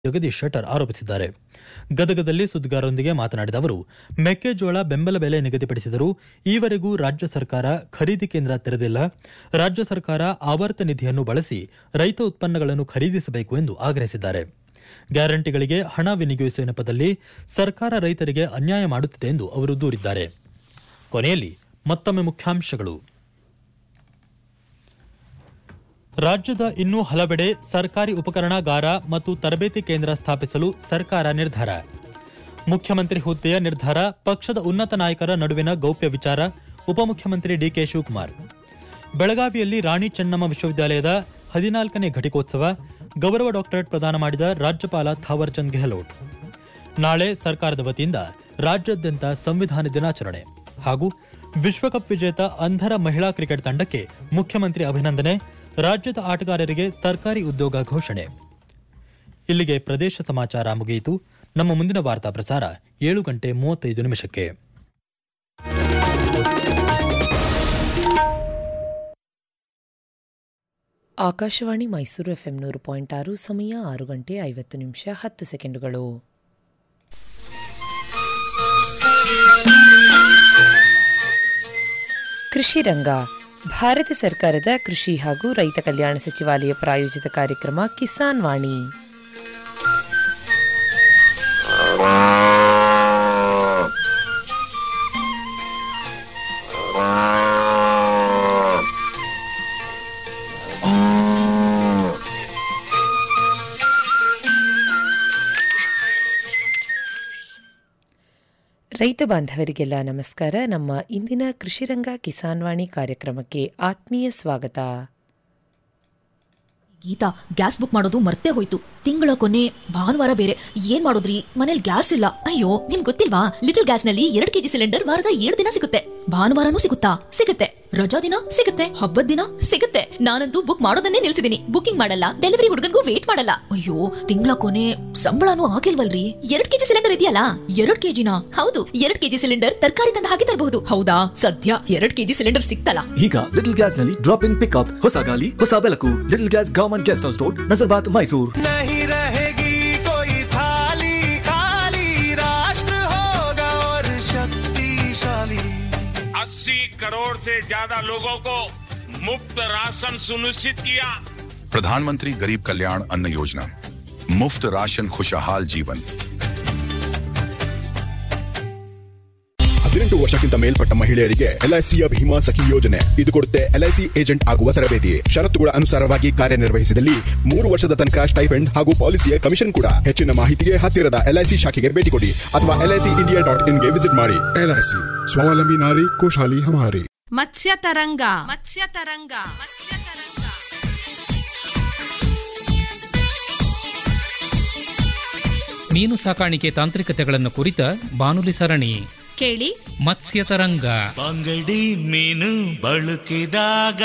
ಜಗದೀಶ್ ಶೆಟ್ಟರ್ ಆರೋಪಿಸಿದ್ದಾರೆ ಗದಗದಲ್ಲಿ ಸುದ್ದಿಗಾರರೊಂದಿಗೆ ಮಾತನಾಡಿದ ಅವರು ಮೆಕ್ಕೆಜೋಳ ಬೆಂಬಲ ಬೆಲೆ ನಿಗದಿಪಡಿಸಿದರೂ ಈವರೆಗೂ ರಾಜ್ಯ ಸರ್ಕಾರ ಖರೀದಿ ಕೇಂದ್ರ ತೆರೆದಿಲ್ಲ ರಾಜ್ಯ ಸರ್ಕಾರ ಆವರ್ತ ನಿಧಿಯನ್ನು ಬಳಸಿ ರೈತ ಉತ್ಪನ್ನಗಳನ್ನು ಖರೀದಿಸಬೇಕು ಎಂದು ಆಗ್ರಹಿಸಿದ್ದಾರೆ ಗ್ಯಾರಂಟಿಗಳಿಗೆ ಹಣ ವಿನಿಯೋಗಿಸುವ ನೆಪದಲ್ಲಿ ಸರ್ಕಾರ ರೈತರಿಗೆ ಅನ್ಯಾಯ ಮಾಡುತ್ತಿದೆ ಎಂದು ಅವರು ದೂರಿದ್ದಾರೆ ಕೊನೆಯಲ್ಲಿ ಮತ್ತೊಮ್ಮೆ ಮುಖ್ಯಾಂಶಗಳು ರಾಜ್ಯದ ಇನ್ನೂ ಹಲವೆಡೆ ಸರ್ಕಾರಿ ಉಪಕರಣಾಗಾರ ಮತ್ತು ತರಬೇತಿ ಕೇಂದ್ರ ಸ್ಥಾಪಿಸಲು ಸರ್ಕಾರ ನಿರ್ಧಾರ ಮುಖ್ಯಮಂತ್ರಿ ಹುದ್ದೆಯ ನಿರ್ಧಾರ ಪಕ್ಷದ ಉನ್ನತ ನಾಯಕರ ನಡುವಿನ ಗೌಪ್ಯ ವಿಚಾರ ಉಪಮುಖ್ಯಮಂತ್ರಿ ಡಿಕೆ ಶಿವಕುಮಾರ್ ಬೆಳಗಾವಿಯಲ್ಲಿ ರಾಣಿ ಚೆನ್ನಮ್ಮ ವಿಶ್ವವಿದ್ಯಾಲಯದ ಹದಿನಾಲ್ಕನೇ ಘಟಿಕೋತ್ಸವ ಗೌರವ ಡಾಕ್ಟರೇಟ್ ಪ್ರದಾನ ಮಾಡಿದ ರಾಜ್ಯಪಾಲ ಥಾವರ್ಚಂದ್ ಗೆಹ್ಲೋಟ್ ನಾಳೆ ಸರ್ಕಾರದ ವತಿಯಿಂದ ರಾಜ್ಯಾದ್ಯಂತ ಸಂವಿಧಾನ ದಿನಾಚರಣೆ ಹಾಗೂ ವಿಶ್ವಕಪ್ ವಿಜೇತ ಅಂಧರ ಮಹಿಳಾ ಕ್ರಿಕೆಟ್ ತಂಡಕ್ಕೆ ಮುಖ್ಯಮಂತ್ರಿ ಅಭಿನಂದನೆ ರಾಜ್ಯದ ಆಟಗಾರರಿಗೆ ಸರ್ಕಾರಿ ಉದ್ಯೋಗ ಘೋಷಣೆ ಇಲ್ಲಿಗೆ ಪ್ರದೇಶ ಸಮಾಚಾರ ಮುಗಿಯಿತು ನಮ್ಮ ಮುಂದಿನ ವಾರ್ತಾ ಪ್ರಸಾರ ಏಳು ಗಂಟೆ ಮೂವತ್ತೈದು ನಿಮಿಷಕ್ಕೆ ಆಕಾಶವಾಣಿ ಮೈಸೂರು ಎಫ್ಎಂ ನೂರು ಪಾಯಿಂಟ್ ಆರು ಸಮಯ ಆರು ಗಂಟೆ ಐವತ್ತು ನಿಮಿಷ ಹತ್ತು ಸೆಕೆಂಡುಗಳು ಕೃಷಿ ರಂಗ ಭಾರತ ಸರ್ಕಾರದ ಕೃಷಿ ಹಾಗೂ ರೈತ ಕಲ್ಯಾಣ ಸಚಿವಾಲಯ ಪ್ರಾಯೋಜಿತ ಕಾರ್ಯಕ್ರಮ ಕಿಸಾನ್ ವಾಣಿ ರೈತ ಬಾಂಧವರಿಗೆಲ್ಲ ನಮಸ್ಕಾರ ನಮ್ಮ ಇಂದಿನ ಕೃಷಿರಂಗ ಕಿಸಾನ್ ವಾಣಿ ಕಾರ್ಯಕ್ರಮಕ್ಕೆ ಆತ್ಮೀಯ ಸ್ವಾಗತ ಗೀತಾ ಗ್ಯಾಸ್ ಬುಕ್ ಮಾಡೋದು ಮರ್ತೇ ಹೋಯ್ತು ತಿಂಗಳ ಕೊನೆ ಭಾನುವಾರ ಬೇರೆ ಏನ್ ಮಾಡೋದ್ರಿ ಮನೇಲಿ ಗ್ಯಾಸ್ ಇಲ್ಲ ಅಯ್ಯೋ ನಿಮ್ ಗೊತ್ತಿಲ್ವಾ ಲಿಟಲ್ ಗ್ಯಾಸ್ ನಲ್ಲಿ ಎರಡ್ ಕೆಜಿ ಸಿಲಿಂಡರ್ ವಾರದ ಏಳು ದಿನ ಸಿಗುತ್ತೆ ಭಾನುವಾರನೂ ಸಿಗುತ್ತಾ ಸಿಗುತ್ತೆ ರಜಾ ದಿನ ಸಿಗುತ್ತೆ ಹಬ್ಬದ ದಿನ ಸಿಗುತ್ತೆ ನಾನಂತೂ ಬುಕ್ ಮಾಡೋದನ್ನೇ ನಿಲ್ಸಿದೀನಿ ಬುಕಿಂಗ್ ಮಾಡಲ್ಲ ಡೆಲಿವರಿ ಹುಡುಗನ್ಗೂ ವೇಟ್ ಮಾಡಲ್ಲ ಅಯ್ಯೋ ತಿಂಗಳ ಕೊನೆ ಸಂಬಳನೂ ಆಗಿಲ್ವಲ್ರಿ ಎರಡ್ ಕೆಜಿ ಸಿಲಿಂಡರ್ ಇದೆಯಲ್ಲ ಎರಡ್ ಕೆಜಿನ ಹೌದು ಎರಡ್ ಕೆಜಿ ಸಿಲಿಂಡರ್ ತರಕಾರಿ ತಂದು ಹಾಕಿ ತರಬಹುದು ಹೌದಾ ಸದ್ಯ ಎರಡ್ ಕೆಜಿ ಸಿಲಿಂಡರ್ ಸಿಕ್ತಲ್ಲ ಈಗ ಲಿಟಲ್ ಗ್ಯಾಸ್ ನಲ್ಲಿ ಡ್ರಾಪ್ ಇನ್ ಪಿಕ್ಅಪ್ ಹೊಸ ಗಾಲಿ ಹೊಸ ಬೆಳಕು little gas government guest house road Nazarbad Mysuru नहीं रहेगी कोई थाली खाली राष्ट्र होगा और शक्तिशाली अस्सी करोड़ से ज्यादा लोगों को मुफ्त राशन सुनिश्चित किया प्रधानमंत्री गरीब कल्याण अन्न योजना मुफ्त राशन खुशहाल जीवन ಹದಿನೆಂಟು ವರ್ಷಕ್ಕಿಂತ ಮೇಲ್ಪಟ್ಟ ಮಹಿಳೆಯರಿಗೆ ಎಲ್ಐಸಿಯ ಭೀಮಾ ಸಖಿ ಯೋಜನೆ ಇದು ಕೊಡುತ್ತೆ ಎಲ್ಐಸಿ ಏಜೆಂಟ್ ಆಗುವ ತರಬೇತಿ ಷರತ್ತುಗಳ ಅನುಸಾರವಾಗಿ ಕಾರ್ಯನಿರ್ವಹಿಸಿದಲ್ಲಿ ಮೂರು ವರ್ಷದ ತನಕ ಸ್ಟೈಫೆಂಡ್ ಹಾಗೂ ಪಾಲಿಸಿಯ ಕಮಿಷನ್ ಕೂಡ ಹೆಚ್ಚಿನ ಮಾಹಿತಿಗೆ ಹತ್ತಿರದ ಎಲ್ಐಸಿ ಶಾಖೆಗೆ ಭೇಟಿ ಕೊಡಿ ಅಥವಾ ಎಲ್ಐಸಿ ಇಂಡಿಯಾ ಡಾಟ್ ಇನ್ಗೆ ವಿಸಿಟ್ ಮಾಡಿ ಎಲ್ಐಸಿ ಸ್ವಾವಲಂಬಿ ನಾರಿ ಕೋಶಾಲಿ ಹಮಾರಿ ಮತ್ಸ್ಯ ತರಂಗ ಮತ್ಸ್ಯ ತರಂಗ ಮತ್ಸ್ಯ ತರಂಗ ಮೀನು ಸಾಕಾಣಿಕೆ ತಾಂತ್ರಿಕತೆಗಳನ್ನು ಕುರಿತ ಬಾನುಲಿ ಸರಣಿ ಕೇಳಿ ಮತ್ಸ್ಯ ತರಂಗ ಬಂಗಡಿ ಮೀನು ಬಳುಕಿದಾಗ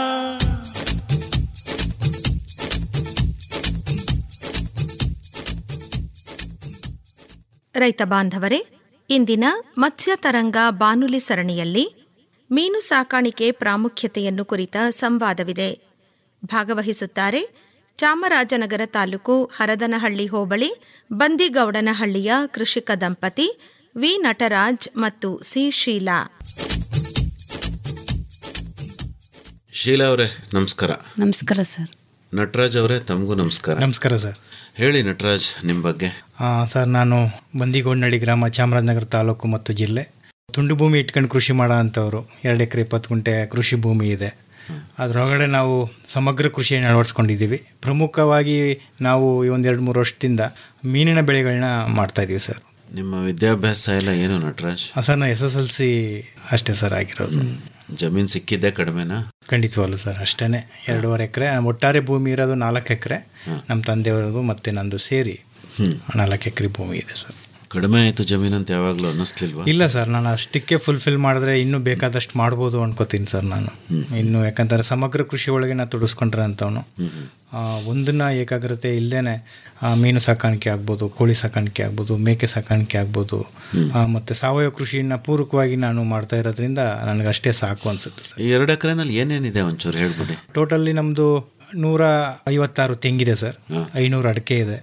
ರೈತ ಬಾಂಧವರೇ ಇಂದಿನ ಮತ್ಸ್ಯ ತರಂಗ ಬಾನುಲಿ ಸರಣಿಯಲ್ಲಿ ಮೀನು ಸಾಕಾಣಿಕೆ ಪ್ರಾಮುಖ್ಯತೆಯನ್ನು ಕುರಿತ ಸಂವಾದವಿದೆ ಭಾಗವಹಿಸುತ್ತಾರೆ ಚಾಮರಾಜನಗರ ತಾಲೂಕು ಹರದನಹಳ್ಳಿ ಹೋಬಳಿ ಬಂದಿಗೌಡನಹಳ್ಳಿಯ ಕೃಷಿಕ ದಂಪತಿ ವಿ ನಟರಾಜ್ ಮತ್ತು ಸಿ ಶೀಲಾ ಶೀಲಾ ಅವರೇ ನಮಸ್ಕಾರ ನಮಸ್ಕಾರ ಸರ್ ನಟರಾಜ್ ಅವರೇ ತಮಗೂ ನಮಸ್ಕಾರ ನಮಸ್ಕಾರ ಸರ್ ಹೇಳಿ ನಟರಾಜ್ ನಿಮ್ಮ ಬಗ್ಗೆ ಆ, ಸರ್ ನಾನು ಬಂದಿಗೋಡ್ನಳ್ಳಿ ಗ್ರಾಮ ಚಾಮರಾಜನಗರ ತಾಲೂಕು ಮತ್ತು ಜಿಲ್ಲೆ ತುಂಡು ಭೂಮಿ ಇಟ್ಕೊಂಡು ಕೃಷಿ ಮಾಡೋ ಅಂಥವ್ರು ಎರಡು ಎಕರೆ ಇಪ್ಪತ್ತು ಗುಂಟೆ ಕೃಷಿ ಭೂಮಿ ಇದೆ ಅದರೊಳಗಡೆ ನಾವು ಸಮಗ್ರ ಕೃಷಿಯನ್ನು ಅಳವಡಿಸ್ಕೊಂಡಿದ್ದೀವಿ ಪ್ರಮುಖವಾಗಿ ನಾವು ಈ ಒಂದು ಎರಡು ಮೂರು ವರ್ಷದಿಂದ ಮೀನಿನ ಬೆಳೆಗಳನ್ನ ಮಾಡ್ತಾ ಇದ್ದೀವಿ ಸರ್ ನಿಮ್ಮ ವಿದ್ಯಾಭ್ಯಾಸ ಎಲ್ಲ ಏನು ನಟರಾಜ್ ಆ, ಸರ್ ನಾನು ಎಸ್ ಎಸ್ ಎಲ್ ಸಿ ಅಷ್ಟೇ ಸರ್ ಆಗಿರೋದು ಜಮೀನ್ ಸಿಕ್ಕಿದ್ದೆ ಕಡಿಮೆನಾ ಖಂಡಿತವಾಗ್ಲು ಸರ್ ಅಷ್ಟೇ ಎರಡೂವರೆ ಎಕರೆ ಒಟ್ಟಾರೆ ಭೂಮಿ ಇರೋದು ನಾಲ್ಕು ಎಕರೆ ನಮ್ಮ ತಂದೆಯವರದು ಮತ್ತು ನಂದು ಸೇರಿ ನಾಲ್ಕು ಎಕರೆ ಭೂಮಿ ಇದೆ ಸರ್ ಕಡಿಮೆ ಆಯಿತು ಜಮೀನು ಅಂತ ಯಾವಾಗಲೂ ಅನ್ನಿಸ್ಲಿಲ್ವಾ ಇಲ್ಲ ಸರ್ ನಾನು ಅಷ್ಟಕ್ಕೆ ಫುಲ್ಫಿಲ್ ಮಾಡಿದ್ರೆ ಇನ್ನೂ ಬೇಕಾದಷ್ಟು ಮಾಡ್ಬೋದು ಅನ್ಕೋತೀನಿ ಸರ್ ನಾನು ಇನ್ನು ಯಾಕಂತಾರೆ ಸಮಗ್ರ ಕೃಷಿ ಒಳಗೆ ನಾನು ತುಡಿಸ್ಕೊಂಡ್ರೆ ಅಂತವನು ಒಂದನ್ನ ಏಕಾಗ್ರತೆ ಇಲ್ಲದೇನೆ ಮೀನು ಸಾಕಾಣಿಕೆ ಆಗ್ಬೋದು ಕೋಳಿ ಸಾಕಾಣಿಕೆ ಆಗ್ಬೋದು ಮೇಕೆ ಸಾಕಾಣಿಕೆ ಆಗ್ಬೋದು ಆ, ಮತ್ತೆ ಸಾವಯವ ಕೃಷಿಯನ್ನ ಪೂರಕವಾಗಿ ನಾನು ಮಾಡ್ತಾ ಇರೋದ್ರಿಂದ ನನಗೆ ಅಷ್ಟೇ ಸಾಕು ಅನ್ಸುತ್ತೆ ಸರ್ ಈ ಎರಡು ಎಕರೆನಲ್ಲಿ ಏನೇನಿದೆ ಒಂಚೂರು ಹೇಳ್ಬಿಡಿ ಟೋಟಲಿ ನಮ್ಮದು ನೂರ ಐವತ್ತಾರು ತೆಂಗಿದೆ ಸರ್ ಐನೂರು ಅಡಿಕೆ ಇದೆ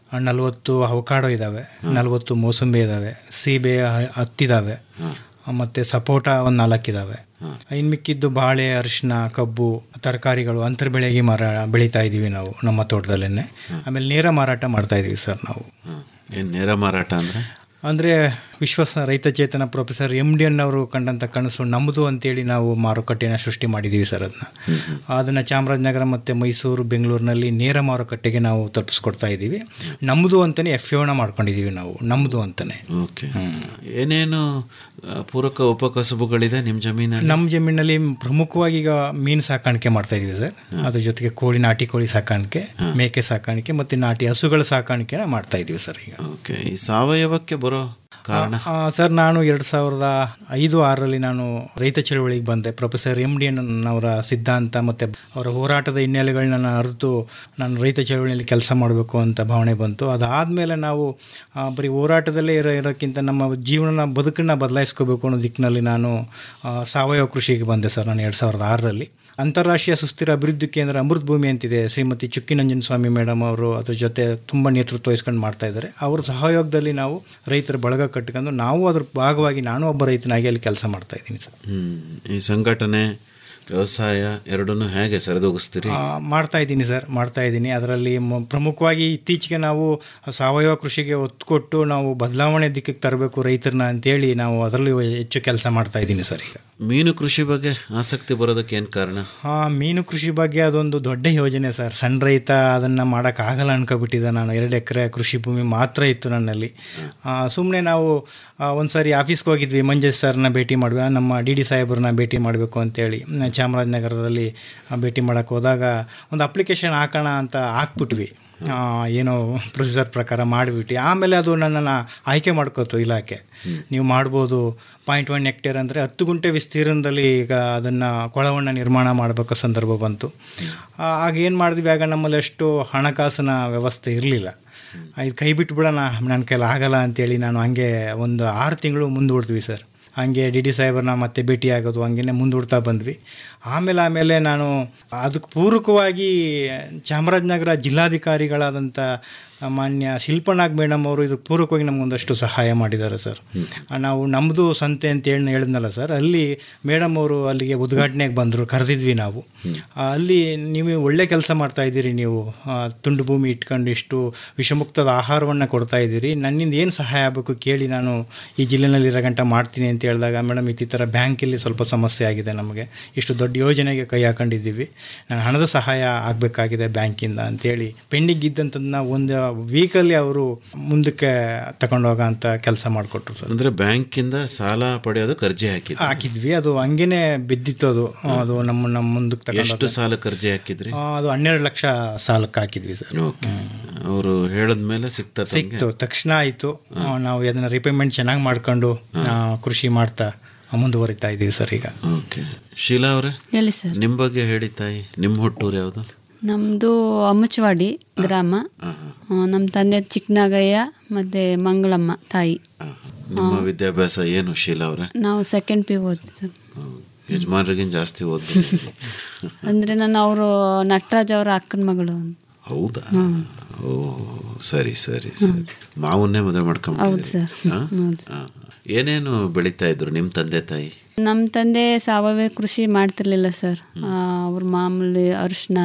ನಲವತ್ತು ಅವಕಾಡೋ ಇದ್ದಾವೆ ನಲವತ್ತು ಮೋಸಂಬಿ ಇದ್ದಾವೆ ಸೀಬೆ ಹ- ಹತ್ತಿದ್ದಾವೆ ಮತ್ತು ಸಪೋಟ ಒಂದು ನಾಲ್ಕು ಇದ್ದಾವೆ ಇನ್ನು ಮಿಕ್ಕಿದ್ದು ಬಾಳೆ ಅರಿಶಿನ ಕಬ್ಬು ತರಕಾರಿಗಳು ಅಂತರ ಬೆಳೆಗೆ ಮಾರ ಬೆಳೀತಾ ಇದ್ದೀವಿ ನಾವು ನಮ್ಮ ತೋಟದಲ್ಲೇ ಆಮೇಲೆ ನೇರ ಮಾರಾಟ ಮಾಡ್ತಾ ಇದ್ದೀವಿ ಸರ್ ನಾವು ಏನು ನೇರ ಮಾರಾಟ ಅಂದರೆ ಅಂದರೆ ವಿಶ್ವಾಸ ರೈತ ಚೇತನ ಪ್ರೊಫೆಸರ್ ಎಮ್ ಡಿ ಎನ್ ಅವರು ಕಂಡಂಥ ಕನಸು ನಮ್ಮದು ಅಂತೇಳಿ ನಾವು ಮಾರುಕಟ್ಟೆನ ಸೃಷ್ಟಿ ಮಾಡಿದ್ದೀವಿ ಸರ್ ಅದನ್ನ ಅದನ್ನು ಚಾಮರಾಜನಗರ ಮತ್ತು ಮೈಸೂರು ಬೆಂಗಳೂರಿನಲ್ಲಿ ನೇರ ಮಾರುಕಟ್ಟೆಗೆ ನಾವು ತಲುಪಿಸ್ಕೊಡ್ತಾ ಇದ್ದೀವಿ ನಮ್ಮದು ಅಂತಲೇ ಎಫ್ ಎನ ಮಾಡ್ಕೊಂಡಿದ್ದೀವಿ ನಾವು ನಮ್ಮದು ಅಂತಲೇ ಓಕೆ ಏನೇನು ಆ, ಪೂರಕ ಉಪಕಸಬುಗಳಿದೆ ನಿಮ್ಮ ಜಮೀನಲ್ಲಿ ನಮ್ಮ ಜಮೀನಲ್ಲಿ ಪ್ರಮುಖವಾಗಿ ಈಗ ಮೀನು ಸಾಕಾಣಿಕೆ ಮಾಡ್ತಾ ಇದೀವಿ ಸರ್ ಅದ್ರ ಜೊತೆಗೆ ಕೋಳಿ ನಾಟಿ ಕೋಳಿ ಸಾಕಾಣಿಕೆ ಮೇಕೆ ಸಾಕಾಣಿಕೆ ಮತ್ತು ನಾಟಿ ಹಸುಗಳ ಸಾಕಾಣಿಕೆನ ಮಾಡ್ತಾ ಇದ್ದೀವಿ ಸರ್ ಈಗ ಓಕೆ ಈ ಸಾವಯವಕ್ಕೆ ಬರೋ ಕಾರಣ ಆ, ಸರ್ ನಾನು ಎರಡು ಸಾವಿರದ ಐದು ಆರರಲ್ಲಿ ನಾನು ರೈತ ಚಳವಳಿಗೆ ಬಂದೆ ಪ್ರೊಫೆಸರ್ ಎಮ್ ಡಿ ಎನ್ ಅವರ ಸಿದ್ಧಾಂತ ಮತ್ತು ಅವರ ಹೋರಾಟದ ಹಿನ್ನೆಲೆಗಳನ್ನ ನಾನು ಅರಿತು ನಾನು ರೈತ ಚಳವಳಿಯಲ್ಲಿ ಕೆಲಸ ಮಾಡಬೇಕು ಅಂತ ಭಾವನೆ ಬಂತು ಅದಾದಮೇಲೆ ನಾವು ಆ, ಬರೀ ಹೋರಾಟದಲ್ಲೇ ಇರೋ ಇರೋಕ್ಕಿಂತ ನಮ್ಮ ಜೀವನ ಬದುಕನ್ನು ಬದಲಾಯಿಸ್ಕೋಬೇಕು ಅನ್ನೋ ದಿಕ್ಕಿನಲ್ಲಿ ನಾನು ಆ, ಸಾವಯವ ಕೃಷಿಗೆ ಬಂದೆ ಸರ್ ನಾನು ಎರಡು ಸಾವಿರದ ಆರರಲ್ಲಿ ಅಂತಾರಾಷ್ಟ್ರೀಯ ಸುಸ್ಥಿರ ಅಭಿವೃದ್ಧಿ ಕೇಂದ್ರ ಅಮೃತ್ ಭೂಮಿ ಅಂತಿದೆ ಶ್ರೀಮತಿ ಚುಕ್ಕಿ ನಂಜನ ಸ್ವಾಮಿ ಮೇಡಮ್ ಅವರು ಅದ್ರ ಜೊತೆ ತುಂಬ ನೇತೃತ್ವ ವಹಿಸ್ಕೊಂಡು ಮಾಡ್ತಾ ಇದ್ದಾರೆ ಅವ್ರ ಸಹಯೋಗದಲ್ಲಿ ನಾವು ರೈತರ ಬಳಗ ಕಟ್ಕೊಂಡು ನಾವು ಅದ್ರ ಭಾಗವಾಗಿ ನಾನು ಒಬ್ಬ ರೈತನಾಗಿ ಅಲ್ಲಿ ಕೆಲಸ ಮಾಡ್ತಾ ಇದ್ದೀನಿ ಸರ್ ಹ್ಮ್. ಈ ಸಂಘಟನೆ ವ್ಯವಸಾಯ ಎರಡನ್ನೂ ಹೇಗೆ ಸರಿದೂಗಿಸ್ತೀರಿ ಆ, ಮಾಡ್ತಾ ಇದ್ದೀನಿ ಸರ್ ಮಾಡ್ತಾ ಇದ್ದೀನಿ ಅದರಲ್ಲಿ ಮ- ಪ್ರಮುಖವಾಗಿ ಇತ್ತೀಚೆಗೆ ನಾವು ಸಾವಯವ ಕೃಷಿಗೆ ಒತ್ತು ಕೊಟ್ಟು ನಾವು ಬದಲಾವಣೆ ದಿಕ್ಕಿಗೆ ತರಬೇಕು ರೈತರನ್ನ ಅಂತೇಳಿ ನಾವು ಅದರಲ್ಲಿ ಹೆಚ್ಚು ಕೆಲಸ ಮಾಡ್ತಾ ಇದ್ದೀನಿ ಸರ್ ಈಗ ಮೀನು ಕೃಷಿ ಬಗ್ಗೆ ಆಸಕ್ತಿ ಬರೋದಕ್ಕೆ ಏನು ಕಾರಣ ಹಾಂ ಮೀನು ಕೃಷಿ ಬಗ್ಗೆ ಅದೊಂದು ದೊಡ್ಡ ಯೋಜನೆ ಸರ್ ಸಣ್ಣ ರೈತ ಅದನ್ನು ಮಾಡೋಕ್ಕಾಗಲ್ಲ ಅನ್ಕೊಬಿಟ್ಟಿದ್ದೆ ನಾನು ಎರಡು ಎಕರೆ ಕೃಷಿ ಭೂಮಿ ಮಾತ್ರ ಇತ್ತು ನನ್ನಲ್ಲಿ ಸುಮ್ಮನೆ ನಾವು ಒಂದು ಸಾರಿ ಆಫೀಸ್ಗೆ ಹೋಗಿದ್ವಿ ಮಂಜೇಶ್ ಸರ್ನ ಭೇಟಿ ಮಾಡುವ ನಮ್ಮ ಡಿ ಡಿ ಸಾಹೇಬ್ರನ್ನ ಭೇಟಿ ಮಾಡಬೇಕು ಅಂತೇಳಿ ನ- ಚಾಮರಾಜನಗರದಲ್ಲಿ ಆ, ಭೇಟಿ ಮಾಡೋಕ್ಕೆ ಹೋದಾಗ ಒಂದು ಅಪ್ಲಿಕೇಶನ್ ಹಾಕೋಣ ಅಂತ ಹಾಕ್ಬಿಟ್ವಿ ಆ, ಏನೋ ಪ್ರೊಸೀಜರ್ ಪ್ರಕಾರ ಮಾಡಿಬಿಟ್ಟು ಆಮೇಲೆ ಅದು ನನ್ನನ್ನು ಆಯ್ಕೆ ಮಾಡ್ಕೋತು ಇಲಾಖೆ ನೀವು ಮಾಡ್ಬೋದು ಪಾಯಿಂಟ್ ಒನ್ ಹೆಕ್ಟೇರ್ ಅಂದರೆ ಹತ್ತು ಗುಂಟೆ ವಿಸ್ತೀರ್ಣದಲ್ಲಿ ಈಗ ಅದನ್ನು ಕೊಳವನ್ನು ನಿರ್ಮಾಣ ಮಾಡಬೇಕು ಸಂದರ್ಭ ಬಂತು ಆ, ಆಗ ಏನು ಮಾಡಿದ್ವಿ ಆಗ ನಮ್ಮಲ್ಲಿ ಅಷ್ಟು ಹಣಕಾಸಿನ ವ್ಯವಸ್ಥೆ ಇರಲಿಲ್ಲ ಇದು ಕೈ ಬಿಟ್ಬಿಡೋಣ ನನ್ನ ಕೈಲಿ ಆಗಲ್ಲ ಅಂತೇಳಿ ನಾನು ಹಂಗೆ ಒಂದು ಆರು ತಿಂಗಳು ಮುಂದೂಡ್ತೀವಿ ಸರ್ ಹಂಗೆ ಡಿ ಡಿ ಸಾಹೇಬ್ರನ್ನ ಮತ್ತೆ ಭೇಟಿ ಆಗೋದು ಹಂಗೆ ಮುಂದೂಡ್ತಾ ಬಂದ್ವಿ ಆಮೇಲೆ ಆಮೇಲೆ ನಾನು ಅದಕ್ಕೆ ಪೂರಕವಾಗಿ ಚಾಮರಾಜನಗರ ಜಿಲ್ಲಾಧಿಕಾರಿಗಳಾದಂಥ ಮಾನ್ಯ ಶಿಲ್ಪನಾಗ್ ಮೇಡಮ್ ಅವರು ಇದಕ್ಕೆ ಪೂರಕವಾಗಿ ನಮಗೊಂದಷ್ಟು ಸಹಾಯ ಮಾಡಿದ್ದಾರೆ ಸರ್ ನಾವು ನಮ್ಮದು ಸಂತೆ ಅಂತ ಹೇಳಿ ಹೇಳಿದ್ನಲ್ಲ ಸರ್ ಅಲ್ಲಿ ಮೇಡಮ್ ಅವರು ಅಲ್ಲಿಗೆ ಉದ್ಘಾಟನೆಗೆ ಬಂದರು ಕರೆದಿದ್ವಿ ನಾವು ಆ, ಅಲ್ಲಿ ನೀವು ಒಳ್ಳೆ ಕೆಲಸ ಮಾಡ್ತಾ ಇದ್ದೀರಿ ನೀವು ಆ, ತುಂಡು ಭೂಮಿ ಇಟ್ಕೊಂಡು ಇಷ್ಟು ವಿಷಮುಕ್ತದ ಆಹಾರವನ್ನು ಕೊಡ್ತಾ ಇದ್ದೀರಿ ನನ್ನಿಂದ ಏನು ಸಹಾಯ ಆಗಬೇಕು ಕೇಳಿ ನಾನು ಈ ಜಿಲ್ಲೆನಲ್ಲಿ ಇರೋ ಗಂಟ ಮಾಡ್ತೀನಿ ಅಂತ ಹೇಳಿದಾಗ ಮೇಡಮ್ ಈ ಥರ ಬ್ಯಾಂಕಲ್ಲಿ ಸ್ವಲ್ಪ ಸಮಸ್ಯೆ ಆಗಿದೆ ನಮಗೆ ಇಷ್ಟು ದೊಡ್ಡ ಯೋಜನೆಗೆ ಕೈ ಹಾಕೊಂಡಿದ್ದೀವಿ ನಾನು ಹಣದ ಸಹಾಯ ಆಗಬೇಕಾಗಿದೆ ಬ್ಯಾಂಕಿಂದ ಅಂತೇಳಿ ಪೆಂಡಿಂಗ್ ಇದ್ದಂಥದ್ದನ್ನ ಒಂದು ವೀಕಲ್ಲಿ ಅವರು ಮುಂದಕ್ಕೆ ತಗೊಂಡೋಗ ಅಂತ ಕೆಲಸ ಮಾಡಿಕೊಟ್ರು ಸರ್ ಅಂದ್ರೆ ಬ್ಯಾಂಕಿಂದ ಸಾಲ ಪಡೆಯೋದು ಅರ್ಜಿ ಹಾಕಿದ್ರಿ ಹಾಕಿದ್ವಿ ಅದು ಹಂಗೇನೆ ಬಿದ್ದಿತ್ತು ಅದು ಅದು ನಮ್ಮ ನಮ್ಮ ಮುಂದಕ್ಕೆ ಎಷ್ಟು ತಗೊಂಡು ಸಾಲಕ್ಕೆ ಅರ್ಜಿ ಹಾಕಿದ್ರಿ ಅದು ಹನ್ನೆರಡು ಲಕ್ಷ ಸಾಲಕ್ಕೆ ಹಾಕಿದ್ವಿ ಸರ್ ಓಕೆ ಅವರು ಹೇಳಿದ್ಮೇಲೆ ಸಿಕ್ತ ಸಿಕ್ತು ತಕ್ಷಣ ಆಯಿತು ನಾವು ಅದನ್ನ ರಿಪೇಮೆಂಟ್ ಚೆನ್ನಾಗಿ ಮಾಡ್ಕೊಂಡು ಆ, ಕೃಷಿ ಮಾಡ್ತಾ ಮುಂದುವರಿತಾ ಇದ್ದೀವಿ ಸರ್ ಈಗ ಓಕೆ ಶೀಲಾ ಅವರೇ ಹೇಳಿ ಸರ್ ನಿಮ್ಮ ಬಗ್ಗೆ ಹೇಳಿ ತಾಯಿ ನಿಮ್ಮ ಹುಟ್ಟೂರು ಯಾವುದು ನಮ್ಮದು ಅಮ್ಮಚವಾಡಿ ಗ್ರಾಮ ನಮ್ಮ ತಂದೆ ಚಿಕ್ಕನಾಗಯ್ಯ ಮತ್ತು ಮಂಗಳಮ್ಮ ತಾಯಿ ನಿಮ್ಮ ವಿದ್ಯಾಭ್ಯಾಸ ಏನು ಶೀಲಾ ಅವರೇ ನಾವು ಸೆಕೆಂಡ್ ಪಿ ಓದ್ತೀವಿ ಸರ್ ಯಜಮಾನ್ರಿಗಿಂತ ಜಾಸ್ತಿ ಓದ್ಬೋದು ಅಂದರೆ ನಾನು ಅವರು ನಟರಾಜ್ ಅವರ ಅಕ್ಕನ ಮಗಳು ಹೌದಾ ಹ್ಮ್. ಓ ಸರಿ ಸರಿ ಸರಿ ಮಾವನ್ನೇ ಮದುವೆ ಹೌದು ಮಾಡ್ಕೊಂಡ್ಬಿಟ್ಟಿದ್ದೀರಿ ಸರ್ ಹಾ? ಹೌದು ಹಾ. ಏನೇನು ಬೆಳೀತಾ ಇದ್ರು ನಿಮ್ಮ ತಂದೆ ತಾಯಿ ನಮ್ಮ ತಂದೆ ಸಾವಯವ ಕೃಷಿ ಮಾಡ್ತಿರ್ಲಿಲ್ಲ ಸರ್ ಅವ್ರ ಮಾಮೂಲಿ ಅರಿಶಿನ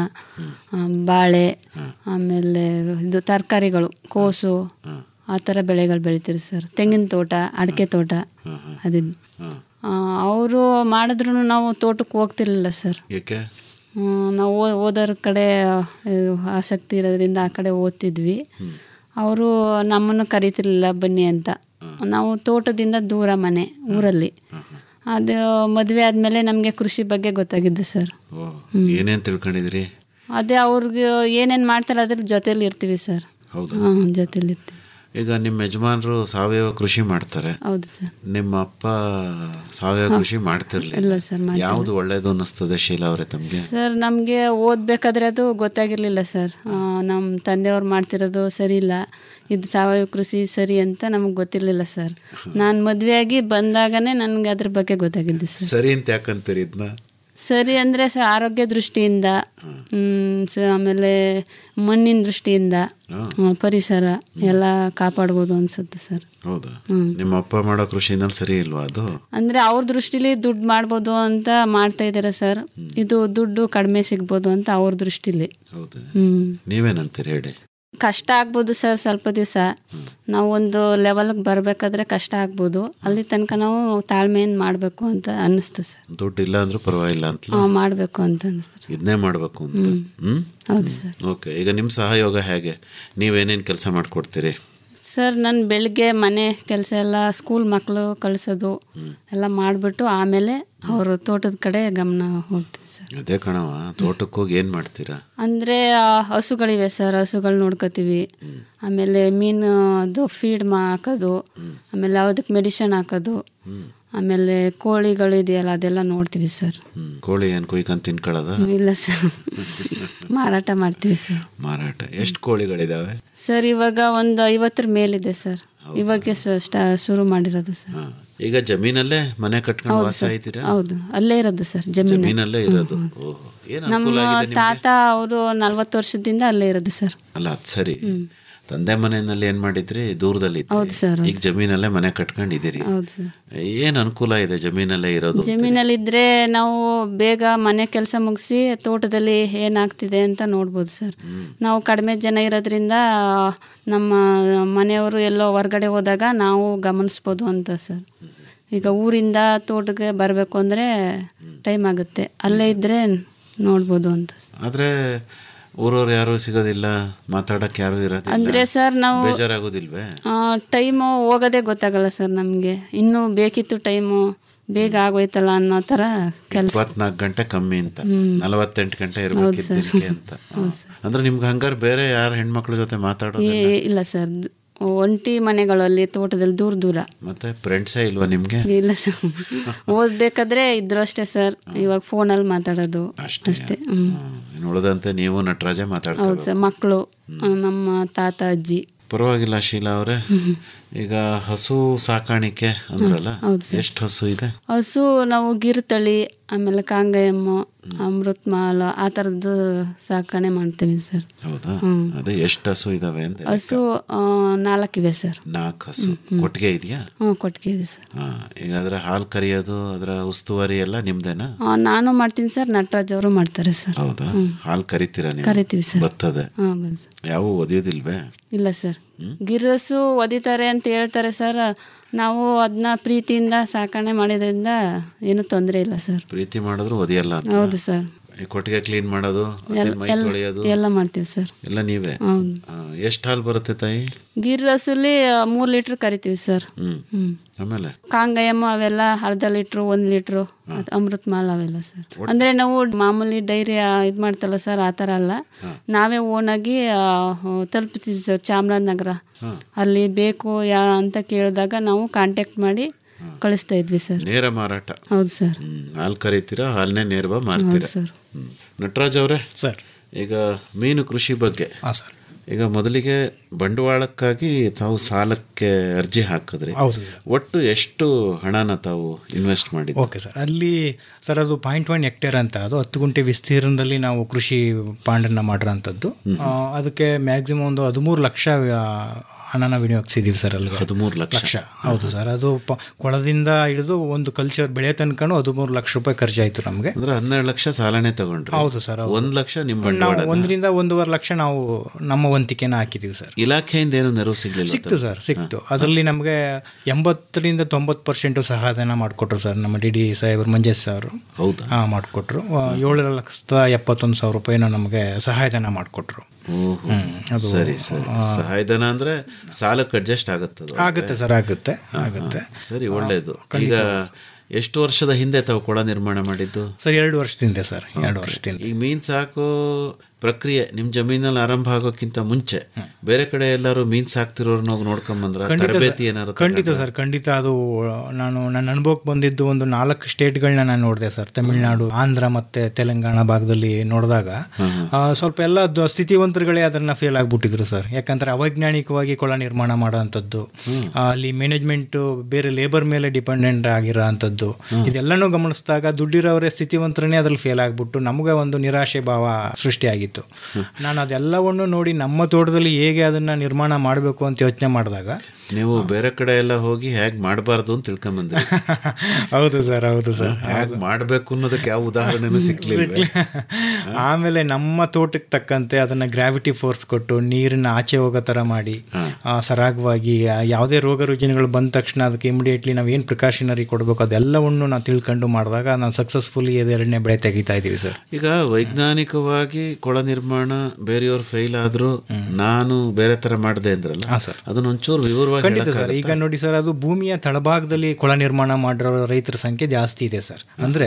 ಬಾಳೆ ಆಮೇಲೆ ಇದು ತರಕಾರಿಗಳು ಕೋಸು ಆ ಥರ ಬೆಳೆಗಳು ಬೆಳಿತೀರಿ ಸರ್ ತೆಂಗಿನ ತೋಟ ಅಡಿಕೆ ತೋಟ ಅದಿದ್ದು ಅವರು ಮಾಡಿದ್ರು ನಾವು ತೋಟಕ್ಕೆ ಹೋಗ್ತಿರ್ಲಿಲ್ಲ ಸರ್ ಏಕೆ ಹ್ಮ್, ನಾವು ಓ- ಓದೋರ ಕಡೆ ಇದು ಆಸಕ್ತಿ ಇರೋದ್ರಿಂದ ಆ ಕಡೆ ಓದ್ತಿದ್ವಿ ಅವರು ನಮ್ಮನ್ನು ಕರೀತಿರ್ಲಿಲ್ಲ ಬನ್ನಿ ಅಂತ ನಾವು ತೋಟದಿಂದ ದೂರ ಮನೆ ಊರಲ್ಲಿ ಅದು ಮದುವೆ ಆದಮೇಲೆ ನಮಗೆ ಕೃಷಿ ಬಗ್ಗೆ ಗೊತ್ತಾಗಿದ್ದು ಸರ್ ಓ ಏನೇನು ತಿಳ್ಕೊಂಡಿದ್ರಿ ಅದೇ ಅವ್ರಿಗೆ ಏನೇನು ಮಾಡ್ತಾರೆ ಅದ್ರ ಜೊತೆಲಿ ಇರ್ತೀವಿ ಸರ್ ಹೌದಾ ಹಾಂ ಜೊತೆಲಿ ಇರ್ತೀವಿ ಈಗ ನಿಮ್ಮ ಯಜಮಾನರು ಸಾವಯವ ಕೃಷಿ ಮಾಡ್ತಾರೆ ಹೌದು ಸರ್ ನಿಮ್ಮ ಅಪ್ಪ ಸಾವಯವ ಹಾ. ಕೃಷಿ ಮಾಡ್ತಿರ್ಲಿಲ್ಲ ಇಲ್ಲ ಸರ್, ಮಾಡ್ತಿರ್ಲಿಲ್ಲ. ಯಾವುದು ಒಳ್ಳೇದು ಅನ್ನಿಸ್ತದೆ ಶೀಲಾ ಅವರೇ ತಮಗೆ ಸರ್ ನಮಗೆ ಓದಬೇಕಾದ್ರೆ ಅದು ಗೊತ್ತಾಗಿರಲಿಲ್ಲ ಸರ್ ನಮ್ಮ ತಂದೆಯವ್ರು ಮಾಡ್ತಿರೋದು ಸರಿ ಇಲ್ಲ ಇದು ಸಾವಯವ ಕೃಷಿ ಸರಿ ಅಂತ ನಮಗೆ ಗೊತ್ತಿರಲಿಲ್ಲ ಸರ್ ನಾನು ಮದುವೆಯಾಗಿ ಬಂದಾಗನೇ ನನಗೆ ಅದ್ರ ಬಗ್ಗೆ ಗೊತ್ತಾಗಿದ್ದು ಸರ್ ಸರಿ ಅಂತ ಯಾಕಂತೀರಿ ಇದನ್ನ ಸರಿ ಅಂದರೆ ಸರ್ ಆರೋಗ್ಯ ದೃಷ್ಟಿಯಿಂದ ಹ್ಮ್, ಸ ಆಮೇಲೆ ಮಣ್ಣಿನ ದೃಷ್ಟಿಯಿಂದ ಹ್ಮ್, ಪರಿಸರ ಎಲ್ಲ ಕಾಪಾಡ್ಬೋದು ಅನ್ಸುತ್ತೆ ಸರ್ ಹೌದಾ ಹ್ಮ್. ನಿಮ್ಮ ಅಪ್ಪ ಮಾಡೋ ಕೃಷಿನಲ್ಲಿ ಸರಿ ಇಲ್ವಾ ಅದು ಅಂದರೆ ಅವ್ರ ದೃಷ್ಟಿಲಿ ದುಡ್ಡು ಮಾಡ್ಬೋದು ಅಂತ ಮಾಡ್ತಾ ಇದ್ದಾರೆ ಸರ್ ಇದು ದುಡ್ಡು ಕಡಿಮೆ ಸಿಗ್ಬೋದು ಅಂತ ಅವ್ರ ದೃಷ್ಟಿಲಿ ಹೌದಾ ಹ್ಮ್ ನೀವೇನಂತೀರಿ ಹೇಳಿ ಕಷ್ಟ ಆಗ್ಬೋದು ಸರ್ ಸ್ವಲ್ಪ ದಿವಸ ನಾವು ಒಂದು ಲೆವೆಲ್ಗೆ ಬರಬೇಕಾದ್ರೆ ಕಷ್ಟ ಆಗ್ಬೋದು ಅಲ್ಲಿ ತನಕ ನಾವು ತಾಳ್ಮೆಯಿಂದ ಮಾಡಬೇಕು ಅಂತ ಅನ್ನಿಸ್ತು ಸರ್ ದುಡ್ಡು ಇಲ್ಲ ಅಂದ್ರೂ ಪರವಾಗಿಲ್ಲ ಅಂತ ಹಾಂ ಮಾಡಬೇಕು ಅಂತ ಅನ್ನಿಸ್ತು ಇದನ್ನೇ ಮಾಡಬೇಕು ಅಂತ ಹ್ಮ್. ಹ್ಮ್ ಹೌದು ಸರ್ ಓಕೆ ಈಗ ನಿಮ್ಮ ಸಹಯೋಗ ಹೇಗೆ ನೀವೇನೇನು ಕೆಲಸ ಮಾಡ್ಕೊಡ್ತೀರಿ ಸರ್ ನಾನು ಬೆಳಿಗ್ಗೆ ಮನೆ ಕೆಲಸ ಎಲ್ಲ ಸ್ಕೂಲ್ ಮಕ್ಕಳು ಕಳಿಸೋದು ಎಲ್ಲ ಮಾಡಿಬಿಟ್ಟು ಆಮೇಲೆ ಅವರು ತೋಟದ ಕಡೆ ಗಮನ ಹೋಗ್ತೀವಿ ಸರ್ ಅದೇ ಕಣವ ತೋಟಕ್ಕೆ ಹೋಗಿ ಏನು ಮಾಡ್ತೀರಾ ಅಂದರೆ ಹಸುಗಳಿವೆ ಸರ್ ಹಸುಗಳು ನೋಡ್ಕೋತೀವಿ ಆಮೇಲೆ ಮೀನು ಅದು ಫೀಡ್ ಮಾ ಹಾಕೋದು ಆಮೇಲೆ ಅದಕ್ಕೆ ಮೆಡಿಷನ್ ಹಾಕೋದು ಆಮೇಲೆ ಕೋಳಿಗಳು ಇದೆಯಲ್ಲ ಅದೆಲ್ಲ ನೋಡ್ತೀವಿ ಸರ್ ಹ್ಮ್. ಕೋಳಿ ಏನು ಕುಯ್ಕೊಂಡು ತಿನ್ಕೊಳ್ಳೋದ ಇಲ್ಲ ಸರ್ ಮಾರಾಟ ಮಾಡ್ತೀವಿ ಸರ್ ಮಾರಾಟ ಎಷ್ಟು ಕೋಳಿಗಳಿದಾವೆ ಸರ್ ಇವಾಗ ಒಂದು ಐವತ್ತರ ಮೇಲಿದೆ ಸರ್ ಇವಾಗ ಸ್ಟಾ ಶುರು ಮಾಡಿರೋದು ಸರ್ ಈಗ ಜಮೀನಲ್ಲೇ ಮನೆ ಕಟ್ಕೊಂಡು ಹೌದು ವಾಸ ಸರ್ ಇದ್ದೀರಾ ಹೌದು ಅಲ್ಲೇ ಇರೋದು ಸರ್ ಜಮೀನು ಜಮೀನಲ್ಲೇ ಇರೋದು ಓಹೋ ಏನು ನಮ್ಮ ಅನುಕೂಲ ಆಗಿದೆ ನಿಮ್ಗೆ ತಾತ ಅವರು ನಲ್ವತ್ತು ವರ್ಷದಿಂದ ಅಲ್ಲೇ ಇರೋದು ಸರ್ ಅಲ್ಲ ಅದು ಸರಿ ತಂದೆ ಮನೆಯಲ್ಲಿ ಏನ್ ಮಾಡಿದ್ರಿ ದೂರದಲ್ಲಿ ಹೌದು ಸರ್ ಈಗ ಜಮೀನಲ್ಲೇ ಮನೆ ಕಟ್ಕೊಂಡಿದ್ದೀರಿ ಹೌದು ಸರ್ ಏನ್ ಅನುಕೂಲ ಇದೆ ಜಮೀನಲ್ಲೇ ಇರೋದು ಜಮೀನಲ್ಲಿದ್ದರೆ ನಾವು ಬೇಗ ಮನೆ ಕೆಲಸ ಮುಗಿಸಿ ತೋಟದಲ್ಲಿ ಏನಾಗ್ತಿದೆ ಅಂತ ನೋಡ್ಬೋದು ಸರ್ ನಾವು ಕಡಿಮೆ ಜನ ಇರೋದ್ರಿಂದ ನಮ್ಮ ಮನೆಯವರು ಎಲ್ಲೋ ಹೊರ್ಗಡೆ ಹೋದಾಗ ನಾವು ಗಮನಿಸ್ಬೋದು ಅಂತ ಸರ್ ಈಗ ಊರಿಂದ ತೋಟಕ್ಕೆ ಬರಬೇಕು ಅಂದರೆ ಟೈಮ್ ಆಗುತ್ತೆ ಅಲ್ಲೇ ಇದ್ದರೆ ನೋಡ್ಬೋದು ಅಂತ ಆದ್ರೆ ಊರವ್ರು ಯಾರು ಸಿಗೋದಿಲ್ಲ ಮಾತಾಡಕ್ ಯಾರು ಇರೋದಿಲ್ಲ ಅಂದರೆ ಸರ್ ನಾವು ಬೇಜಾರಾಗೋದಿಲ್ವೇ ಟೈಮು ಹೋಗೋದೇ ಗೊತ್ತಾಗಲ್ಲ ಸರ್ ನಮಗೆ ಇನ್ನೂ ಬೇಕಿತ್ತು ಟೈಮು ಬೇಗ ಆಗೋಯ್ತಲ್ಲ ಅನ್ನೋ ಥರ ಕೆಲಸ ಇಪ್ಪತ್ನಾಲ್ಕು ಗಂಟೆ ಕಮ್ಮಿ ಅಂತ ಹ್ಮ್. ನಲವತ್ತೆಂಟು ಗಂಟೆ ಹೌದು ಇರ್ಬೇಕಿತ್ತು ಸರ್. ದಿನಕ್ಕೆ ಅಂತ ಅಂದ್ರೆ ನಿಮ್ಗೆ ಹಂಗಾರೆ ಬೇರೆ ಯಾರು ಹೆಣ್ಮಕ್ಳ ಜೊತೆ ಮಾತಾಡೋದಿಲ್ಲ ಏ- ಇಲ್ಲ ಸರ್ ದ್- ಒಂಟಿ ಮನೆಗಳಲ್ಲಿ ತೋಟದಲ್ಲಿ ದೂರ ದೂರ ಮತ್ತೆ ಫ್ರೆಂಡ್ಸೇ ಇಲ್ವಾ ನಿಮ್ಗೆ ಇಲ್ಲ ಸರ್ ಓದ್ಬೇಕಾದ್ರೆ ಇದ್ರು ಅಷ್ಟೇ ಸರ್ ಇವಾಗ ಫೋನಲ್ಲಿ ಮಾತಾಡೋದು ಅಷ್ಟೇ ಹ್ಮ್ ಇನ್ನು ಉಳಿದಂತೆ ನೀವು ನಟರಾಜೆ ಹೌದು ಮಾತಾಡ್ತಾರೆ ಸರ್ ಮಕ್ಕಳು ನಮ್ಮ ತಾತ ಅಜ್ಜಿ ಪರವಾಗಿಲ್ಲ ಶೀಲಾ ಅವರೇ ಈಗ ಹಸು ಸಾಕಾಣಿಕೆ ಅಂದ್ರಲ್ಲ ಹೌದು ಸರ್. ಎಷ್ಟು ಹಸು ಇದೆ ಹಸು ನಾವು ಗಿರ್ತಳಿ ಆಮೇಲೆ ಕಾಂಗಯಮ್ಮ ಅಮೃತ್ ಮಾಲ ಆ ಥರದ್ದು ಸಾಕಣೆ ಮಾಡ್ತೀವಿ ಸರ್ ಹೌದಾ ಹ್ಮ್. ಅದೇ ಎಷ್ಟು ಹಸು ಇದಾವೆ ಅಂತ ಹಸು ಆ, ನಾಲ್ಕಿವೆ ಸರ್ ನಾಲ್ಕು ಹಸು ಕೊಟ್ಟಿಗೆ ಇದೆಯಾ ಹ್ಞೂ ಕೊಟ್ಟಿಗೆ ಇದೆ ಸರ್ ಹಾ ಈಗ ಅದರ ಹಾಲು ಕರಿಯೋದು ಅದರ ಉಸ್ತುವಾರಿ ಎಲ್ಲ ನಿಮ್ದೇನಾ ಆ, ನಾನು ಮಾಡ್ತೀನಿ ಸರ್ ನಟರಾಜ್ ಅವರು ಮಾಡ್ತಾರೆ ಸರ್ ಹೌದಾ ಹ್ಮ್. ಹಾಲು ಕರಿತೀರಾ ನೀವು ಕರಿತೀವಿ ಸರ್. ಬರ್ತದೆ ಹಾಂ ಬಂದು ಸರ್ ಯಾವ ಒದಿಯೋದಿಲ್ವೇ ಇಲ್ಲ ಸರ್ ಗಿರ್ರಸು ಒದಿತಾರೆ ಅಂತ ಹೇಳ್ತಾರೆ ಸರ್ ನಾವು ಅದನ್ನ ಪ್ರೀತಿಯಿಂದ ಸಾಕಣೆ ಮಾಡಿದ್ರಿಂದ ಏನೂ ತೊಂದರೆ ಇಲ್ಲ ಸರ್ ಪ್ರೀತಿ ಮಾಡಿದ್ರು ಒದಿಯಲ್ಲ ಅಂತ ಹೌದು ಸರ್ ಈ ಕೊಟ್ಟಿಗೆ ಕ್ಲೀನ್ ಮಾಡೋದು ಹಸಿ ಎಲ್- ಮೈ ಎಲ್- ತೊಳೆಯೋದು ಎಲ್ಲ ಮಾಡ್ತೀವಿ ಸರ್ ಎಲ್ಲ ನೀವೇ ಹೌದು ಎಷ್ಟು ಹಾಲು ಬರುತ್ತೆ ತಾಯಿ ಗಿರ್ರಸಲ್ಲಿ ಮೂರು ಲೀಟ್ರ್ ಕರಿತೀವಿ ಸರ್ ಹ್ಮ್ ಹ್ಮ್ ಆಮೇಲೆ ಕಾಂಗಯಮ್ಮ ಅವೆಲ್ಲ ಅರ್ಧ ಲೀಟ್ರು ಒಂದು ಲೀಟ್ರು ಅದ್ ಅಮೃತ್ ಮಾಲ್ ಅವೆಲ್ಲ ಸರ್ ಅಂದರೆ ನಾವು ಮಾಮೂಲಿ ಡೈರಿ ಇದು ಮಾಡ್ತಲ್ಲ ಸರ್ ಆ ಥರ ಅಲ್ಲ ನಾವೇ ಓನಾಗಿ ತಲುಪಿಸ್ತೀವಿ ಸರ್ ಚಾಮರಾಜನಗರ ಅಲ್ಲಿ ಬೇಕು ಯಾ ಅಂತ ಕೇಳಿದಾಗ ನಾವು ಕಾಂಟ್ಯಾಕ್ಟ್ ಮಾಡಿ ಕಳಿಸ್ತಾ ಇದ್ವಿ ಸರ್ ನೇರ ಮಾರಾಟ ಹೌದು ಸರ್ ಹ್ಮ್ ಹಾಲು ಕರಿತೀರಾ ಹಾಲನ್ನೇ ನೇರವಾಗಿ ಮಾರ್ತೀರಾ ಸರ್. ಹ್ಮ್. ನಟರಾಜ್ ಅವರೇ ಸರ್ ಈಗ ಮೀನು ಕೃಷಿ ಬಗ್ಗೆ ಹಾಂ ಸರ್ ಈಗ ಮೊದಲಿಗೆ ಬಂಡವಾಳಕ್ಕಾಗಿ ತಾವು ಸಾಲಕ್ಕೆ ಅರ್ಜಿ ಹಾಕಿದ್ರಿ ಹೌದು ಒಟ್ಟು ಎಷ್ಟು ಹಣನ ತಾವು ಇನ್ವೆಸ್ಟ್ ಮಾಡಿದ್ರಿ ಓಕೆ ಸರ್ ಅಲ್ಲಿ ಸರ್ ಅದು ಪಾಯಿಂಟ್ ಒನ್ ಹೆಕ್ಟೇರ್ ಅಂತ ಅದು ಹತ್ತು ಗುಂಟೆ ವಿಸ್ತೀರ್ಣದಲ್ಲಿ ನಾವು ಕೃಷಿ ಪಾಂಡನ್ನ ಮಾಡಿರೋಂಥದ್ದು ಆ, ಅದಕ್ಕೆ ಮ್ಯಾಕ್ಸಿಮಮ್ ಒಂದು ಹದಿಮೂರು ಲಕ್ಷ ಆ, ಹಣನ ವಿನಿಯೋಗಿಸಿದ್ದೀವಿ ಸರ್ ಅಲ್ಲಿ ಹದಿಮೂರು ಲಕ್ಷ ಲಕ್ಷ ಹೌದು ಸರ್ ಅದು ಪ ಕೊಳದಿಂದ ಹಿಡಿದು ಒಂದು ಕಲ್ಚರ್ ಬೆಳೆ ತನಕನೂ ಹದಿಮೂರು ಲಕ್ಷ ರೂಪಾಯಿ ಖರ್ಚಾಯಿತು ನಮಗೆ ಅಂದ್ರೆ ಹನ್ನೆರಡು ಲಕ್ಷ ಸಾಲನೇ ತಗೊಂಡ್ರಿ ಹೌದು ಸರ್ ಹೌದು. ಒಂದ್ ಲಕ್ಷ ನಿಮ್ ನಾವು ಬಂಡವಾಳ ಒಂದರಿಂದ ಒಂದೂವರೆ ಲಕ್ಷ ನಾವು ನಮ್ಮ ವಂತಿಕೆನ ಹಾಕಿದ್ದೀವಿ ಸರ್ ಇಲಾಖೆಯಿಂದ ಏನು ನೆರವು ಸಿಗ್ಲಿಲ್ಲ ಸಿಕ್ತು ಸರ್ ಸಿಕ್ತು ಅದರಲ್ಲಿ ನಮಗೆ ಎಂಬತ್ತರಿಂದ ತೊಂಬತ್ತು ಪರ್ಸೆಂಟು ಸಹಾಯಧನ ಮಾಡಿಕೊಟ್ರು ಸರ್ ನಮ್ಮ ಡಿ ಡಿ ಸಾಹೇಬರು ಮಂಜೇಶ್ ಸರ್ ಹೌದಾ ಹಾಂ ಮಾಡಿಕೊಟ್ರು ಏಳು ಲಕ್ಷದ ಎಪ್ಪತ್ತೊಂದು ಸಾವಿರ ರೂಪಾಯಿನ ನಮಗೆ ಸಹಾಯಧನ ಮಾಡಿಕೊಟ್ರು ಓಹೋ. ಅದು, ಸರಿ ಸರಿ ಸಹಾಯಧನ ಅಂದ್ರೆ ಸಾಲಕ್ಕೆ ಅಡ್ಜಸ್ಟ್ ಆಗುತ್ತದು ಆಗುತ್ತೆ ಸರ್ ಆಗುತ್ತೆ ಆಗುತ್ತೆ ಸರಿ ಒಳ್ಳೇದು ಈಗ ಎಷ್ಟು ವರ್ಷದ ಹಿಂದೆ ತಾವು ಕೊಳ ನಿರ್ಮಾಣ ಮಾಡಿದ್ದು ಸರ್ ಎರಡು ವರ್ಷದಿಂದ ಸರ್ ಎರಡು ವರ್ಷದಿಂದ ಈ ಮೀನ್ ಸಾಕೋ ಪ್ರಕ್ರಿಯೆ ನಿಮ್ ಜಮೀನಲ್ಲಿ ಆರಂಭ ಆಗೋಕ್ಕಿಂತ ಮುಂಚೆ ಬೇರೆ ಕಡೆ ಎಲ್ಲರೂ ಮೀನ್ ಸಾಕ್ತಿರೋರ್ನ ಹೋಗಿ ನೋಡ್ಕೊಂಡ್ ಬಂದ್ರ ಖಂಡಿತ ತರಬೇತಿ ಸರ್. ಏನಾರು ಖಂಡಿತ ಸರ್ ಖಂಡಿತ ಅದು ನಾನು ನನ್ನ ಅನುಭವಕ್ಕೆ ಬಂದಿದ್ದು ಒಂದು ನಾಲ್ಕು ಸ್ಟೇಟ್ಗಳನ್ನ ನಾನು ನೋಡಿದೆ ಸರ್ ತಮಿಳುನಾಡು ಆಂಧ್ರ ಮತ್ತೆ ತೆಲಂಗಾಣ ಭಾಗದಲ್ಲಿ ನೋಡಿದಾಗ ಆ, ಸ್ವಲ್ಪ ಎಲ್ಲ ದ- ಸ್ಥಿತಿ ಒಂದು ಮಂತ್ರಿಗಳೇ ಅದನ್ನ ಫೇಲ್ ಆಗ್ಬಿಟ್ಟಿದ್ರು ಸರ್ ಯಾಕಂದ್ರೆ ಅವೈಜ್ಞಾನಿಕವಾಗಿ ಕೊಳ ನಿರ್ಮಾಣ ಮಾಡೋವಂಥದ್ದು ಆ, ಅಲ್ಲಿ ಮ್ಯಾನೇಜ್ಮೆಂಟ್ ಬೇರೆ ಲೇಬರ್ ಮೇಲೆ ಡಿಪೆಂಡೆಂಟ್ ಆಗಿರೋ ಅಂಥದ್ದು ಇದೆಲ್ಲನೂ ಗಮನಿಸಿದಾಗ ದುಡ್ಡಿರೋರೇ ಸ್ಥಿತಿವಂತರನ್ನೇ ಅದ್ರಲ್ಲಿ ಫೇಲ್ ಆಗ್ಬಿಟ್ಟು ನಮಗೆ ಒಂದು ನಿರಾಶೆ ಭಾವ ಸೃಷ್ಟಿಯಾಗಿತ್ತು ನಾನು ಅದೆಲ್ಲವನ್ನು ನೋಡಿ ನಮ್ಮ ತೋಟದಲ್ಲಿ ಹೇಗೆ ಅದನ್ನ ನಿರ್ಮಾಣ ಮಾಡಬೇಕು ಅಂತ ಯೋಚನೆ ಮಾಡಿದಾಗ ನೀವು ಬೇರೆ ಕಡೆ ಎಲ್ಲ ಹೋಗಿ ಹೇಗ್ ಮಾಡಬಾರ್ದು ಅಂತ ತಿಳ್ಕೊಂಬಂದ್ರಿ ಹೌದು ಸರ್ ಹೌದು ಸರ್ ಹೇಗ್ ಮಾಡಬೇಕು ಅನ್ನೋದಕ್ಕೆ ಯಾವ ಉದಾಹರಣೆನೂ ಸಿಕ್ಲಿಲ್ಲ ಆಮೇಲೆ ನಮ್ಮ ತೋಟಕ್ಕೆ ತಕ್ಕಂತೆ ಅದನ್ನ ಗ್ರಾವಿಟಿ ಫೋರ್ಸ್ ಕೊಟ್ಟು ನೀರನ್ನ ಆಚೆ ಹೋಗೋ ಥರ ಮಾಡಿ ಆ, ಸರಾಗವಾಗಿ ಆ, ಯಾವುದೇ ರೋಗ ರುಜಿನಗಳು ಬಂದ ತಕ್ಷಣ ಅದಕ್ಕೆ ಇಮಿಡಿಯೇಟ್ಲಿ ನಾವು ಏನು ಪ್ರಿಕಾಷನರಿ ಕೊಡಬೇಕು ಅದೆಲ್ಲವನ್ನು ನಾವು ತಿಳ್ಕೊಂಡು ಮಾಡಿದಾಗ ನಾವು ಸಕ್ಸಸ್ಫುಲಿ ಎರಡನೇ ಬೆಳೆ ತೆಗಿತಾ ಇದ್ದೀವಿ ಸರ್ ಈಗ ವೈಜ್ಞಾನಿಕವಾಗಿ ಕೊಳ ನಿರ್ಮಾಣ ಬೇರೆಯವ್ರು ಫೇಲ್ ಆದ್ರೂ ನಾನು ಬೇರೆ ತರ ಮಾಡಿದೆ ಅಂದ್ರಲ್ಲ ಅದನ್ನ ಒಂಚೂರು ವಿವರವಾಗಿ ಖಂಡಿತ ಸರ್ ಹೇಳಕ್ಕಾಗತ್ತಾ? ಈಗ ನೋಡಿ ಸರ್ ಅದು ಭೂಮಿಯ ತಳಭಾಗದಲ್ಲಿ ಕೊಳ ನಿರ್ಮಾಣ ಮಾಡಿರೋ ರೈತರ ಸಂಖ್ಯೆ ಜಾಸ್ತಿ ಇದೆ ಸರ್ ಅಂದರೆ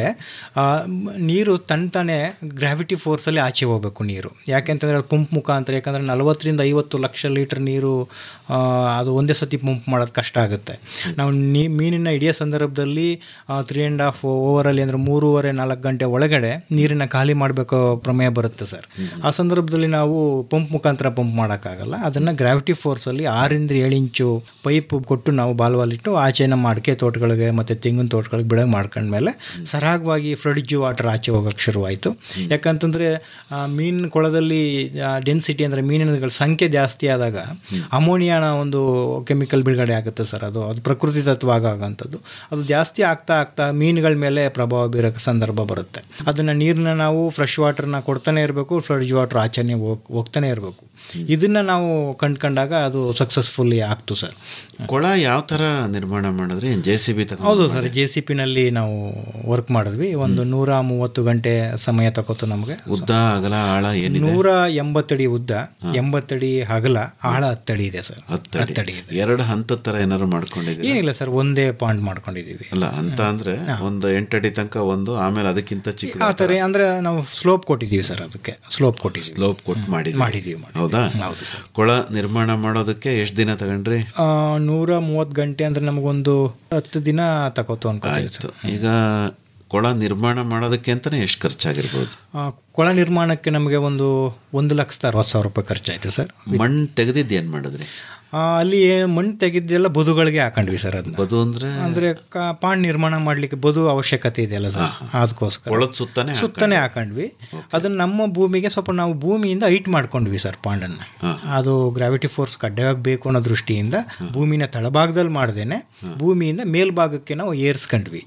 ನೀರು ತನ್ ತಾನೇ ಗ್ರಾವಿಟಿ ಫೋರ್ಸಲ್ಲಿ ಆಚೆ ಹೋಗಬೇಕು ನೀರು ಯಾಕೆಂತಂದರೆ ಅದು ಪಂಪ್ ಮುಖಾಂತರ ಯಾಕಂದರೆ ನಲವತ್ತರಿಂದ ಐವತ್ತು ಲಕ್ಷ ಲೀಟರ್ ನೀರು ಆ, ಅದು ಒಂದೇ ಸತಿ ಪಂಪ್ ಮಾಡೋದು ಕಷ್ಟ ಆಗುತ್ತೆ ನಾವು ನೀ ಮೀನಿನ ಹಿಡಿಯೋ ಸಂದರ್ಭದಲ್ಲಿ ತ್ರೀ ಆ್ಯಂಡ್ ಹಾಫ್ ಓವರಲ್ಲಿ ಅಂದರೆ ಮೂರುವರೆ ನಾಲ್ಕು ಗಂಟೆ ಒಳಗಡೆ ನೀರನ್ನ ಖಾಲಿ ಮಾಡಬೇಕು ಪ್ರಮೇಯ ಬರುತ್ತೆ ಸರ್ ಆ ಸಂದರ್ಭದಲ್ಲಿ ನಾವು ಪಂಪ್ ಮುಖಾಂತರ ಪಂಪ್ ಮಾಡೋಕ್ಕಾಗಲ್ಲ ಅದನ್ನು ಗ್ರಾವಿಟಿ ಫೋರ್ಸಲ್ಲಿ ಆರಿಂದ ಏಳು ಇಂಚು ಪೈಪ್ ಕೊಟ್ಟು ನಾವು ಬಾಲ್ವಾಲಿಟ್ಟು ಆಚೆ ನಮ್ಮ ಅಡಿಕೆ ತೋಟಗಳಿಗೆ ಮತ್ತು ತೆಂಗಿನ ತೋಟಗಳಿಗೆ ಬಿಡೋ ಮಾಡ್ಕೊಂಡ್ಮೇಲೆ ಸರಾಗವಾಗಿ ಫ್ಲಡ್ಜ್ ವಾಟರ್ ಆಚೆ ಹೋಗೋಕ್ಕೆ ಶುರುವಾಯಿತು ಯಾಕಂತಂದರೆ ಮೀನು ಕೊಳದಲ್ಲಿ ಡೆನ್ಸಿಟಿ ಅಂದರೆ ಮೀನಿನ ಸಂಖ್ಯೆ ಜಾಸ್ತಿ ಆದಾಗ ಅಮೋನಿಯಾನ ಒಂದು ಕೆಮಿಕಲ್ ಬಿಡುಗಡೆ ಆಗುತ್ತೆ ಸರ್ ಅದು ಅದು ಪ್ರಕೃತಿ ತತ್ವ ಆಗೋಂಥದ್ದು ಅದು ಜಾಸ್ತಿ ಆಗ್ತಾ ಆಗ್ತಾ ಮೀನುಗಳ ಮೇಲೆ ಪ್ರಭಾವ ಬೀರೋ ಸಂದರ್ಭ ಬರುತ್ತೆ ಅದನ್ನು ನೀರನ್ನ ನಾವು ಫ್ರೆಶ್ ವಾಟರ್ನ ಕೊಡ್ತಾನೆ ಇರಬೇಕು ಫ್ಲಡ್ಜ್ ವಾಟರ್ ಆಚೆನೆ ಹೋಗ್ ಹೋಗ್ತಾನೆ ಇರಬೇಕು ಇದನ್ನು ನಾವು ಕಂಡ್ಕೊಂಡಾಗ ಅದು ಸಕ್ಸಸ್ಫುಲ್ಲಿ ಆಗ್ತು ಸರ್ ಕೊಳ ಯಾವ ತರ ನಿರ್ಮಾಣ ಮಾಡಿದ್ರಿ ಜೆ ಸಿ ಬಿ ಹೌದು ಸರ್ ಜೆ ಸಿ ಪಿನಲ್ಲಿ ನಾವು ವರ್ಕ್ ಮಾಡಿದ್ವಿ ಒಂದು ನೂರ ಮೂವತ್ತು ಗಂಟೆ ಸಮಯ ತಗೋತು ನಮಗೆ ಉದ್ದ ಅಗಲ ಆಳ ಏನಿದೆ ನೂರ ಎಂಬತ್ತಡಿ ಉದ್ದ ಎಂಬತ್ತಡಿ ಅಗಲ ಆಳ ಹತ್ತಡಿ ಇದೆ ಸರ್ ಹತ್ತಡಿ ಎರಡು ಹಂತದ ತರ ಏನಾದ್ರು ಮಾಡ್ಕೊಂಡಿದ್ದೀರಿ ಏನಿಲ್ಲ ಸರ್ ಒಂದೇ ಪಾಯಿಂಟ್ ಮಾಡ್ಕೊಂಡಿದ್ದೀವಿ ಅಲ್ಲ ಅಂತ ಅಂದ್ರೆ ಒಂದು ಎಂಟಡಿ ತನಕ ಒಂದು ಆಮೇಲೆ ಅದಕ್ಕಿಂತ ಚಿಕ್ಕ ಆ ಥರ ಅಂದರೆ ನಾವು ಸ್ಲೋಪ್ ಕೊಟ್ಟಿದ್ದೀವಿ ಸರ್ ಅದಕ್ಕೆ ಸ್ಲೋಪ್ ಕೊಟ್ಟಿದ್ದೀವಿ ಸ್ಲೋಪ್ ಕೊಟ್ಟು ಮಾಡಿದ್ವಿ ಮಾಡಿದ್ದೀವಿ ಹೌದಾ ಹೌದು ಸರ್ ಕೊಳ ನಿರ್ಮಾಣ ಮಾಡೋದಕ್ಕೆ ಎಷ್ಟು ದಿನ ತಗೊಂಡ್ರಿ ಆ, ನೂರ ಮೂವತ್ತು ಗಂಟೆ ಅಂದರೆ ನಮಗೊಂದು ಹತ್ತು ದಿನ ತಗೋತು ಅನ್ಕೋತೀವಿ ಆಯ್ತು ಈಗ ಕೊಳ ನಿರ್ಮಾಣ ಮಾಡೋದಕ್ಕೆ ಅಂತಾನೆ ಎಷ್ಟು ಖರ್ಚಾಗಿರ್ಬೋದು ಆ, ಕೊಳ ನಿರ್ಮಾಣಕ್ಕೆ ನಮಗೆ ಒಂದು ಒಂದು ಲಕ್ಷದ ಅರವತ್ತು ಸಾವಿರ ರೂಪಾಯಿ ಖರ್ಚಾಯಿತು ಸರ್ ಮಣ್ಣು ತೆಗೆದಿದ್ದು ಏನು ಮಾಡಿದ್ರಿ ಆ, ಅಲ್ಲಿ ಮಣ್ಣು ತೆಗೆದ್ದೆಲ್ಲ ಬದುಗಳಿಗೆ ಹಾಕೊಂಡ್ವಿ ಸರ್ ಅದನ್ನ ಬದು ಅಂದ್ರೆ ಅಂದರೆ ಪಾಂಡ್ ನಿರ್ಮಾಣ ಮಾಡಲಿಕ್ಕೆ ಬದು ಅವಶ್ಯಕತೆ ಇದೆಯಲ್ಲ ಸರ್ ಅದಕ್ಕೋಸ್ಕರ ಕೊಳದ ಸುತ್ತಾನೆ ಸುತ್ತನೇ ಹಾಕೊಂಡ್ವಿ ಅದನ್ನ ನಮ್ಮ ಭೂಮಿಗೆ ಸ್ವಲ್ಪ ನಾವು ಭೂಮಿಯಿಂದ ಹೈಟ್ ಮಾಡ್ಕೊಂಡ್ವಿ ಸರ್ ಪಾಂಡನ್ನ ಅದು ಗ್ರಾವಿಟಿ ಫೋರ್ಸ್ ಕಡ್ಡಾಯವಾಗಿ ಬೇಕು ಅನ್ನೋ ದೃಷ್ಟಿಯಿಂದ ಭೂಮಿನ ತಳಭಾಗದಲ್ಲಿ ಮಾಡ್ದೇನೆ ಭೂಮಿಯಿಂದ ಮೇಲ್ಭಾಗಕ್ಕೆ ನಾವು ಏರ್ಸ್ಕೊಂಡ್ವಿ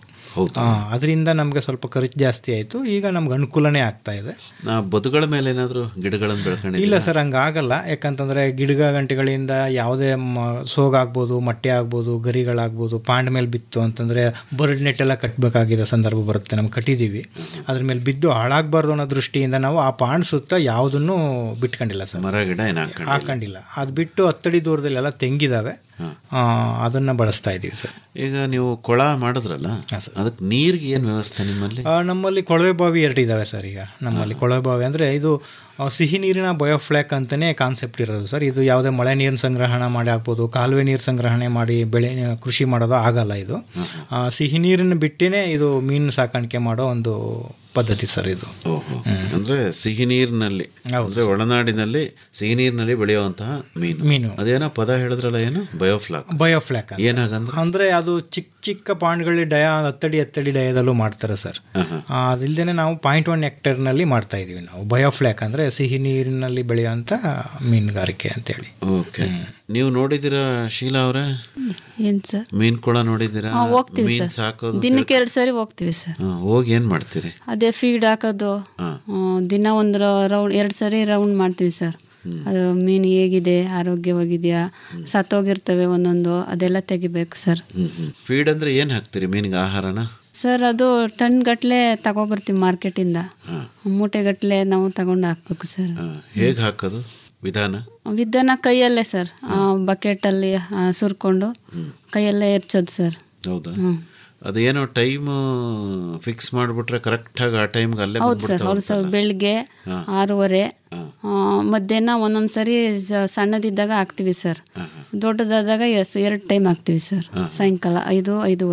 ಅದರಿಂದ ನಮಗೆ ಸ್ವಲ್ಪ ಖರ್ಚು ಜಾಸ್ತಿ ಆಯಿತು ಈಗ ನಮ್ಗೆ ಅನುಕೂಲನೇ ಆಗ್ತಾ ಇದೆ ನಾ ಬದುಗಳ ಮೇಲೆ ಏನಾದರೂ ಗಿಡಗಳನ್ನು ಬೆಳ್ಕೊಂಡಿಲ್ಲ ಇಲ್ಲ ಸರ್ ಹಂಗಾಗಲ್ಲ ಯಾಕಂತಂದರೆ ಗಿಡಗ ಗಂಟೆಗಳಿಂದ ಯಾವುದೇ ಮ- ಸೋಗಾಗ್ಬೋದು ಮಟ್ಟೆ ಆಗ್ಬೋದು ಗರಿಗಳಾಗ್ಬೋದು ಪಾಂಡ್ ಮೇಲೆ ಬಿತ್ತು ಅಂತಂದರೆ ಬರ್ಡ್ ನೆಟ್ ಎಲ್ಲ ಕಟ್ಟಬೇಕಾಗಿರೋ ಸಂದರ್ಭ ಬರುತ್ತೆ ನಮ್ಗೆ ಕಟ್ಟಿದ್ದೀವಿ ಅದ್ರ ಮೇಲೆ ಬಿದ್ದು ಹಾಳಾಗಬಾರ್ದು ಅನ್ನೋ ದೃಷ್ಟಿಯಿಂದ ನಾವು ಆ ಪಾಂಡ್ ಸುತ್ತ ಯಾವುದನ್ನು ಬಿಟ್ಕೊಂಡಿಲ್ಲ ಸರ್ ಮರ ಗಿಡ ಏನು ಹಾಕೊಂಡಿಲ್ಲ ಹಾಕೊಂಡಿಲ್ಲ ಅದು ಬಿಟ್ಟು ಹತ್ತಡಿ ದೂರದಲ್ಲಿ ಎಲ್ಲ ತೆಂಗಿದಾವೆ ಆ, ಅದನ್ನ ಬಳಸ್ತಾ ಇದ್ದೀವಿ ಸರ್ ಈಗ ನೀವು ಕೊಳ ಮಾಡಿದ್ರಲ್ಲ ಅದಕ್ಕೆ ನೀರಿಗೆ ಏನು ವ್ಯವಸ್ಥೆ ನಿಮ್ಮಲ್ಲಿ ಆ, ನಮ್ಮಲ್ಲಿ ಕೊಳವೆ ಬಾವಿ ಎರಡು ಇದ್ದಾವೆ ಸರ್ ಈಗ ನಮ್ಮಲ್ಲಿ ಕೊಳವೆ ಬಾವಿ ಅಂದರೆ ಇದು ಆ, ಸಿಹಿ ನೀರಿನ ಬಯೋಫ್ಲ್ಯಾಕ್ ಅಂತಲೇ ಕಾನ್ಸೆಪ್ಟ್ ಇರೋದು ಸರ್ ಇದು ಯಾವುದೇ ಮಳೆ ನೀರಿನ ಸಂಗ್ರಹಣ ಮಾಡಿ ಹಾಕ್ಬೋದು ಕಾಲುವೆ ನೀರು ಸಂಗ್ರಹಣೆ ಮಾಡಿ ಬೆಳೆ ಕೃಷಿ ಮಾಡೋದು ಆಗಲ್ಲ ಇದು ಆ, ಸಿಹಿ ನೀರನ್ನು ಬಿಟ್ಟೇ ಇದು ಮೀನು ಸಾಕಾಣಿಕೆ ಮಾಡೋ ಒಂದು ಪದ್ಧತಿ ಸರ್ ಇದು ಓಹೋ ಅಂದ್ರೆ ಸಿಹಿ ನೀರಿನಲ್ಲಿ ಅಂದ್ರೆ ಒಳನಾಡಿನಲ್ಲಿ ಸಿಹಿ ನೀರಿನಲ್ಲಿ ಬೆಳೆಯುವಂತಹ ಮೀನು ಮೀನು. ಅದೇನೋ ಪದ ಹೇಳಿದ್ರಲ್ಲ ಏನು ಬಯೋಫ್ಲಾಕ್ ಬಯೋಫ್ಲ್ಯಾಕ್ ಅಂತ. ಏನಾಗಂದ್ರೆ ಅಂದರೆ ಅದು ಚಿಕ್ಕ ಚಿಕ್ಕ ಪಾಂಡ್ಗಳಲ್ಲಿ ಡಯ ಹತ್ತಡಿ ಹತ್ತಡಿ ಡಯದಲ್ಲೂ ಮಾಡ್ತಾರೆ ಸರ್ ಅದಿಲ್ಲದೆ ನಾವು ಪಾಯಿಂಟ್ ಒನ್ ಹೆಕ್ಟರ್ನಲ್ಲಿ ಮಾಡ್ತಾ ಇದೀವಿ ನಾವು ಬಯೋಫ್ಲ್ಯಾಕ್ ಅಂದರೆ ಸಿಹಿ ನೀರಿನಲ್ಲಿ ಬೆಳೆಯುವಂಥ ಮೀನುಗಾರಿಕೆ ಅಂತೇಳಿ ಓಕೆ ನೀವು ನೋಡಿದಿರಾ ಶೀಲಾ ಅವರೇ ಏನು ಸರ್ ಮೀನ್ ಕೊಳ ನೋಡಿದ್ದೀರಾ ಹಾಂ ಹೋಗ್ತೀವಿ ಮೀನ್ ಸರ್ ಸಾಕೋದು ದಿನಕ್ಕೆ ಎರಡು ಸರಿ ಹೋಗ್ತೀವಿ ಸರ್ ಹಾ, ಹೋಗಿ ಏನ್ ಮಾಡ್ತೀರಿ ಅದೇ ಫೀಡ್ ಹಾಕೋದು ಹಾ. ಹ್ಮ್, ದಿನ ಒಂದು ರೌಂಡ್ ಎರಡು ಸರಿ ರೌಂಡ್ ಮಾಡ್ತೀವಿ ಸರ್ ಅದು ಮೀನು ಹೇಗಿದೆ ಆರೋಗ್ಯವಾಗಿದೆಯಾ ಸತ್ತೋಗಿರ್ತವೆ ಒಂದೊಂದು ಅದೆಲ್ಲ ತೆಗಿಬೇಕು ಸರ್ ಹ್ಮ್ ಹ್ಮ್ ಫೀಡ್ ಅಂದ್ರೆ ಏನ್ ಹಾಕ್ತೀರಿ ಮೀನಿಗೆ ಆಹಾರನ ಸರ್ ಅದು ಟನ್ ಗಟ್ಟಲೆ ತಗೊಬರ್ತೀವಿ ಮಾರ್ಕೆಟಿಂದ ಮೂಟೆಗಟ್ಟಲೆ ನಾವು ತಗೊಂಡು ಹಾಕ್ಬೇಕು ಸರ್ ಹಾ, ಹೇಗ್ ಹಾಕೋದು ವಿಧಾನ ವಿಧಾನ ಕೈಯಲ್ಲೇ ಸರ್ ಬಕೆಟಲ್ಲಿ ಸುರ್ಕೊಂಡು ಕೈಯಲ್ಲೇ ಎರ್ಚೋದು ಸರ್ ಹೌದಾ ಹ್ಮ್. ಅದೇನೋ ಟೈಮ್ ಫಿಕ್ಸ್ ಮಾಡ್ಬಿಟ್ರೆ ಕರೆಕ್ಟ್ ಆಗಿ ಆ ಟೈಮ್ಗೆ ಅಲ್ಲೇ ಹೌದು ಸರ್ ಹೌದು ಸರ್ ಬೆಳಿಗ್ಗೆ ಹಾ. ಆರೂವರೆ ಆ, ಮಧ್ಯಾಹ್ನ ಒಂದೊಂದು ಸರಿ ಸ- ಸಣ್ಣದಿದ್ದಾಗ ಹಾಕ್ತೀವಿ ಸರ್ ದೊಡ್ಡದಾದಾಗ ಎಸ್ ಎರಡು ಟೈಮ್ ಹಾಕ್ತೀವಿ ಸರ್ ಸಾಯಂಕಾಲ ಐದು ಐದೂವರೆ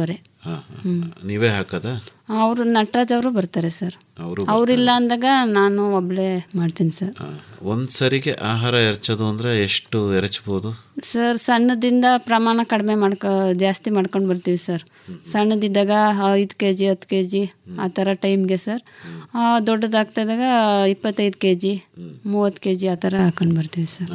ನೀವೇ ಹಾಕದ ಅವರು ನಟರಾಜ್ ಅವರು ಬರ್ತಾರೆ ಸರ್ ಅವರು ಅವರಿಲ್ಲ ಅಂದಾಗ ನಾನು ಒಬ್ಳೆ ಮಾಡ್ತೀನಿ ಸರ್ ಒಂದ್ ಸರಿಗೆ ಆಹಾರ ಎರಚೋದು ಅಂದ್ರೆ ಎಷ್ಟು ಎರಚಬಹುದು ಸರ್ ಸಣ್ಣದಿಂದ ಪ್ರಮಾಣ ಕಡಿಮೆ ಮಾಡ್ಕೊ ಜಾಸ್ತಿ ಮಾಡ್ಕೊಂಡು ಬರ್ತೀವಿ ಸರ್ ಸಣ್ಣದಿದ್ದಾಗ ಐದು ಕೆ ಜಿ ಹತ್ತು ಕೆ ಜಿ ಆ ಥರ ಟೈಮ್ಗೆ ಸರ್ ದೊಡ್ಡದಾಗ್ತಾಯಿದ್ದಾಗ ಇಪ್ಪತ್ತೈದು ಕೆ ಜಿ ಮೂವತ್ತು ಕೆ ಜಿ ಆ ಥರ ಹಾಕೊಂಡು ಬರ್ತೀವಿ ಸರ್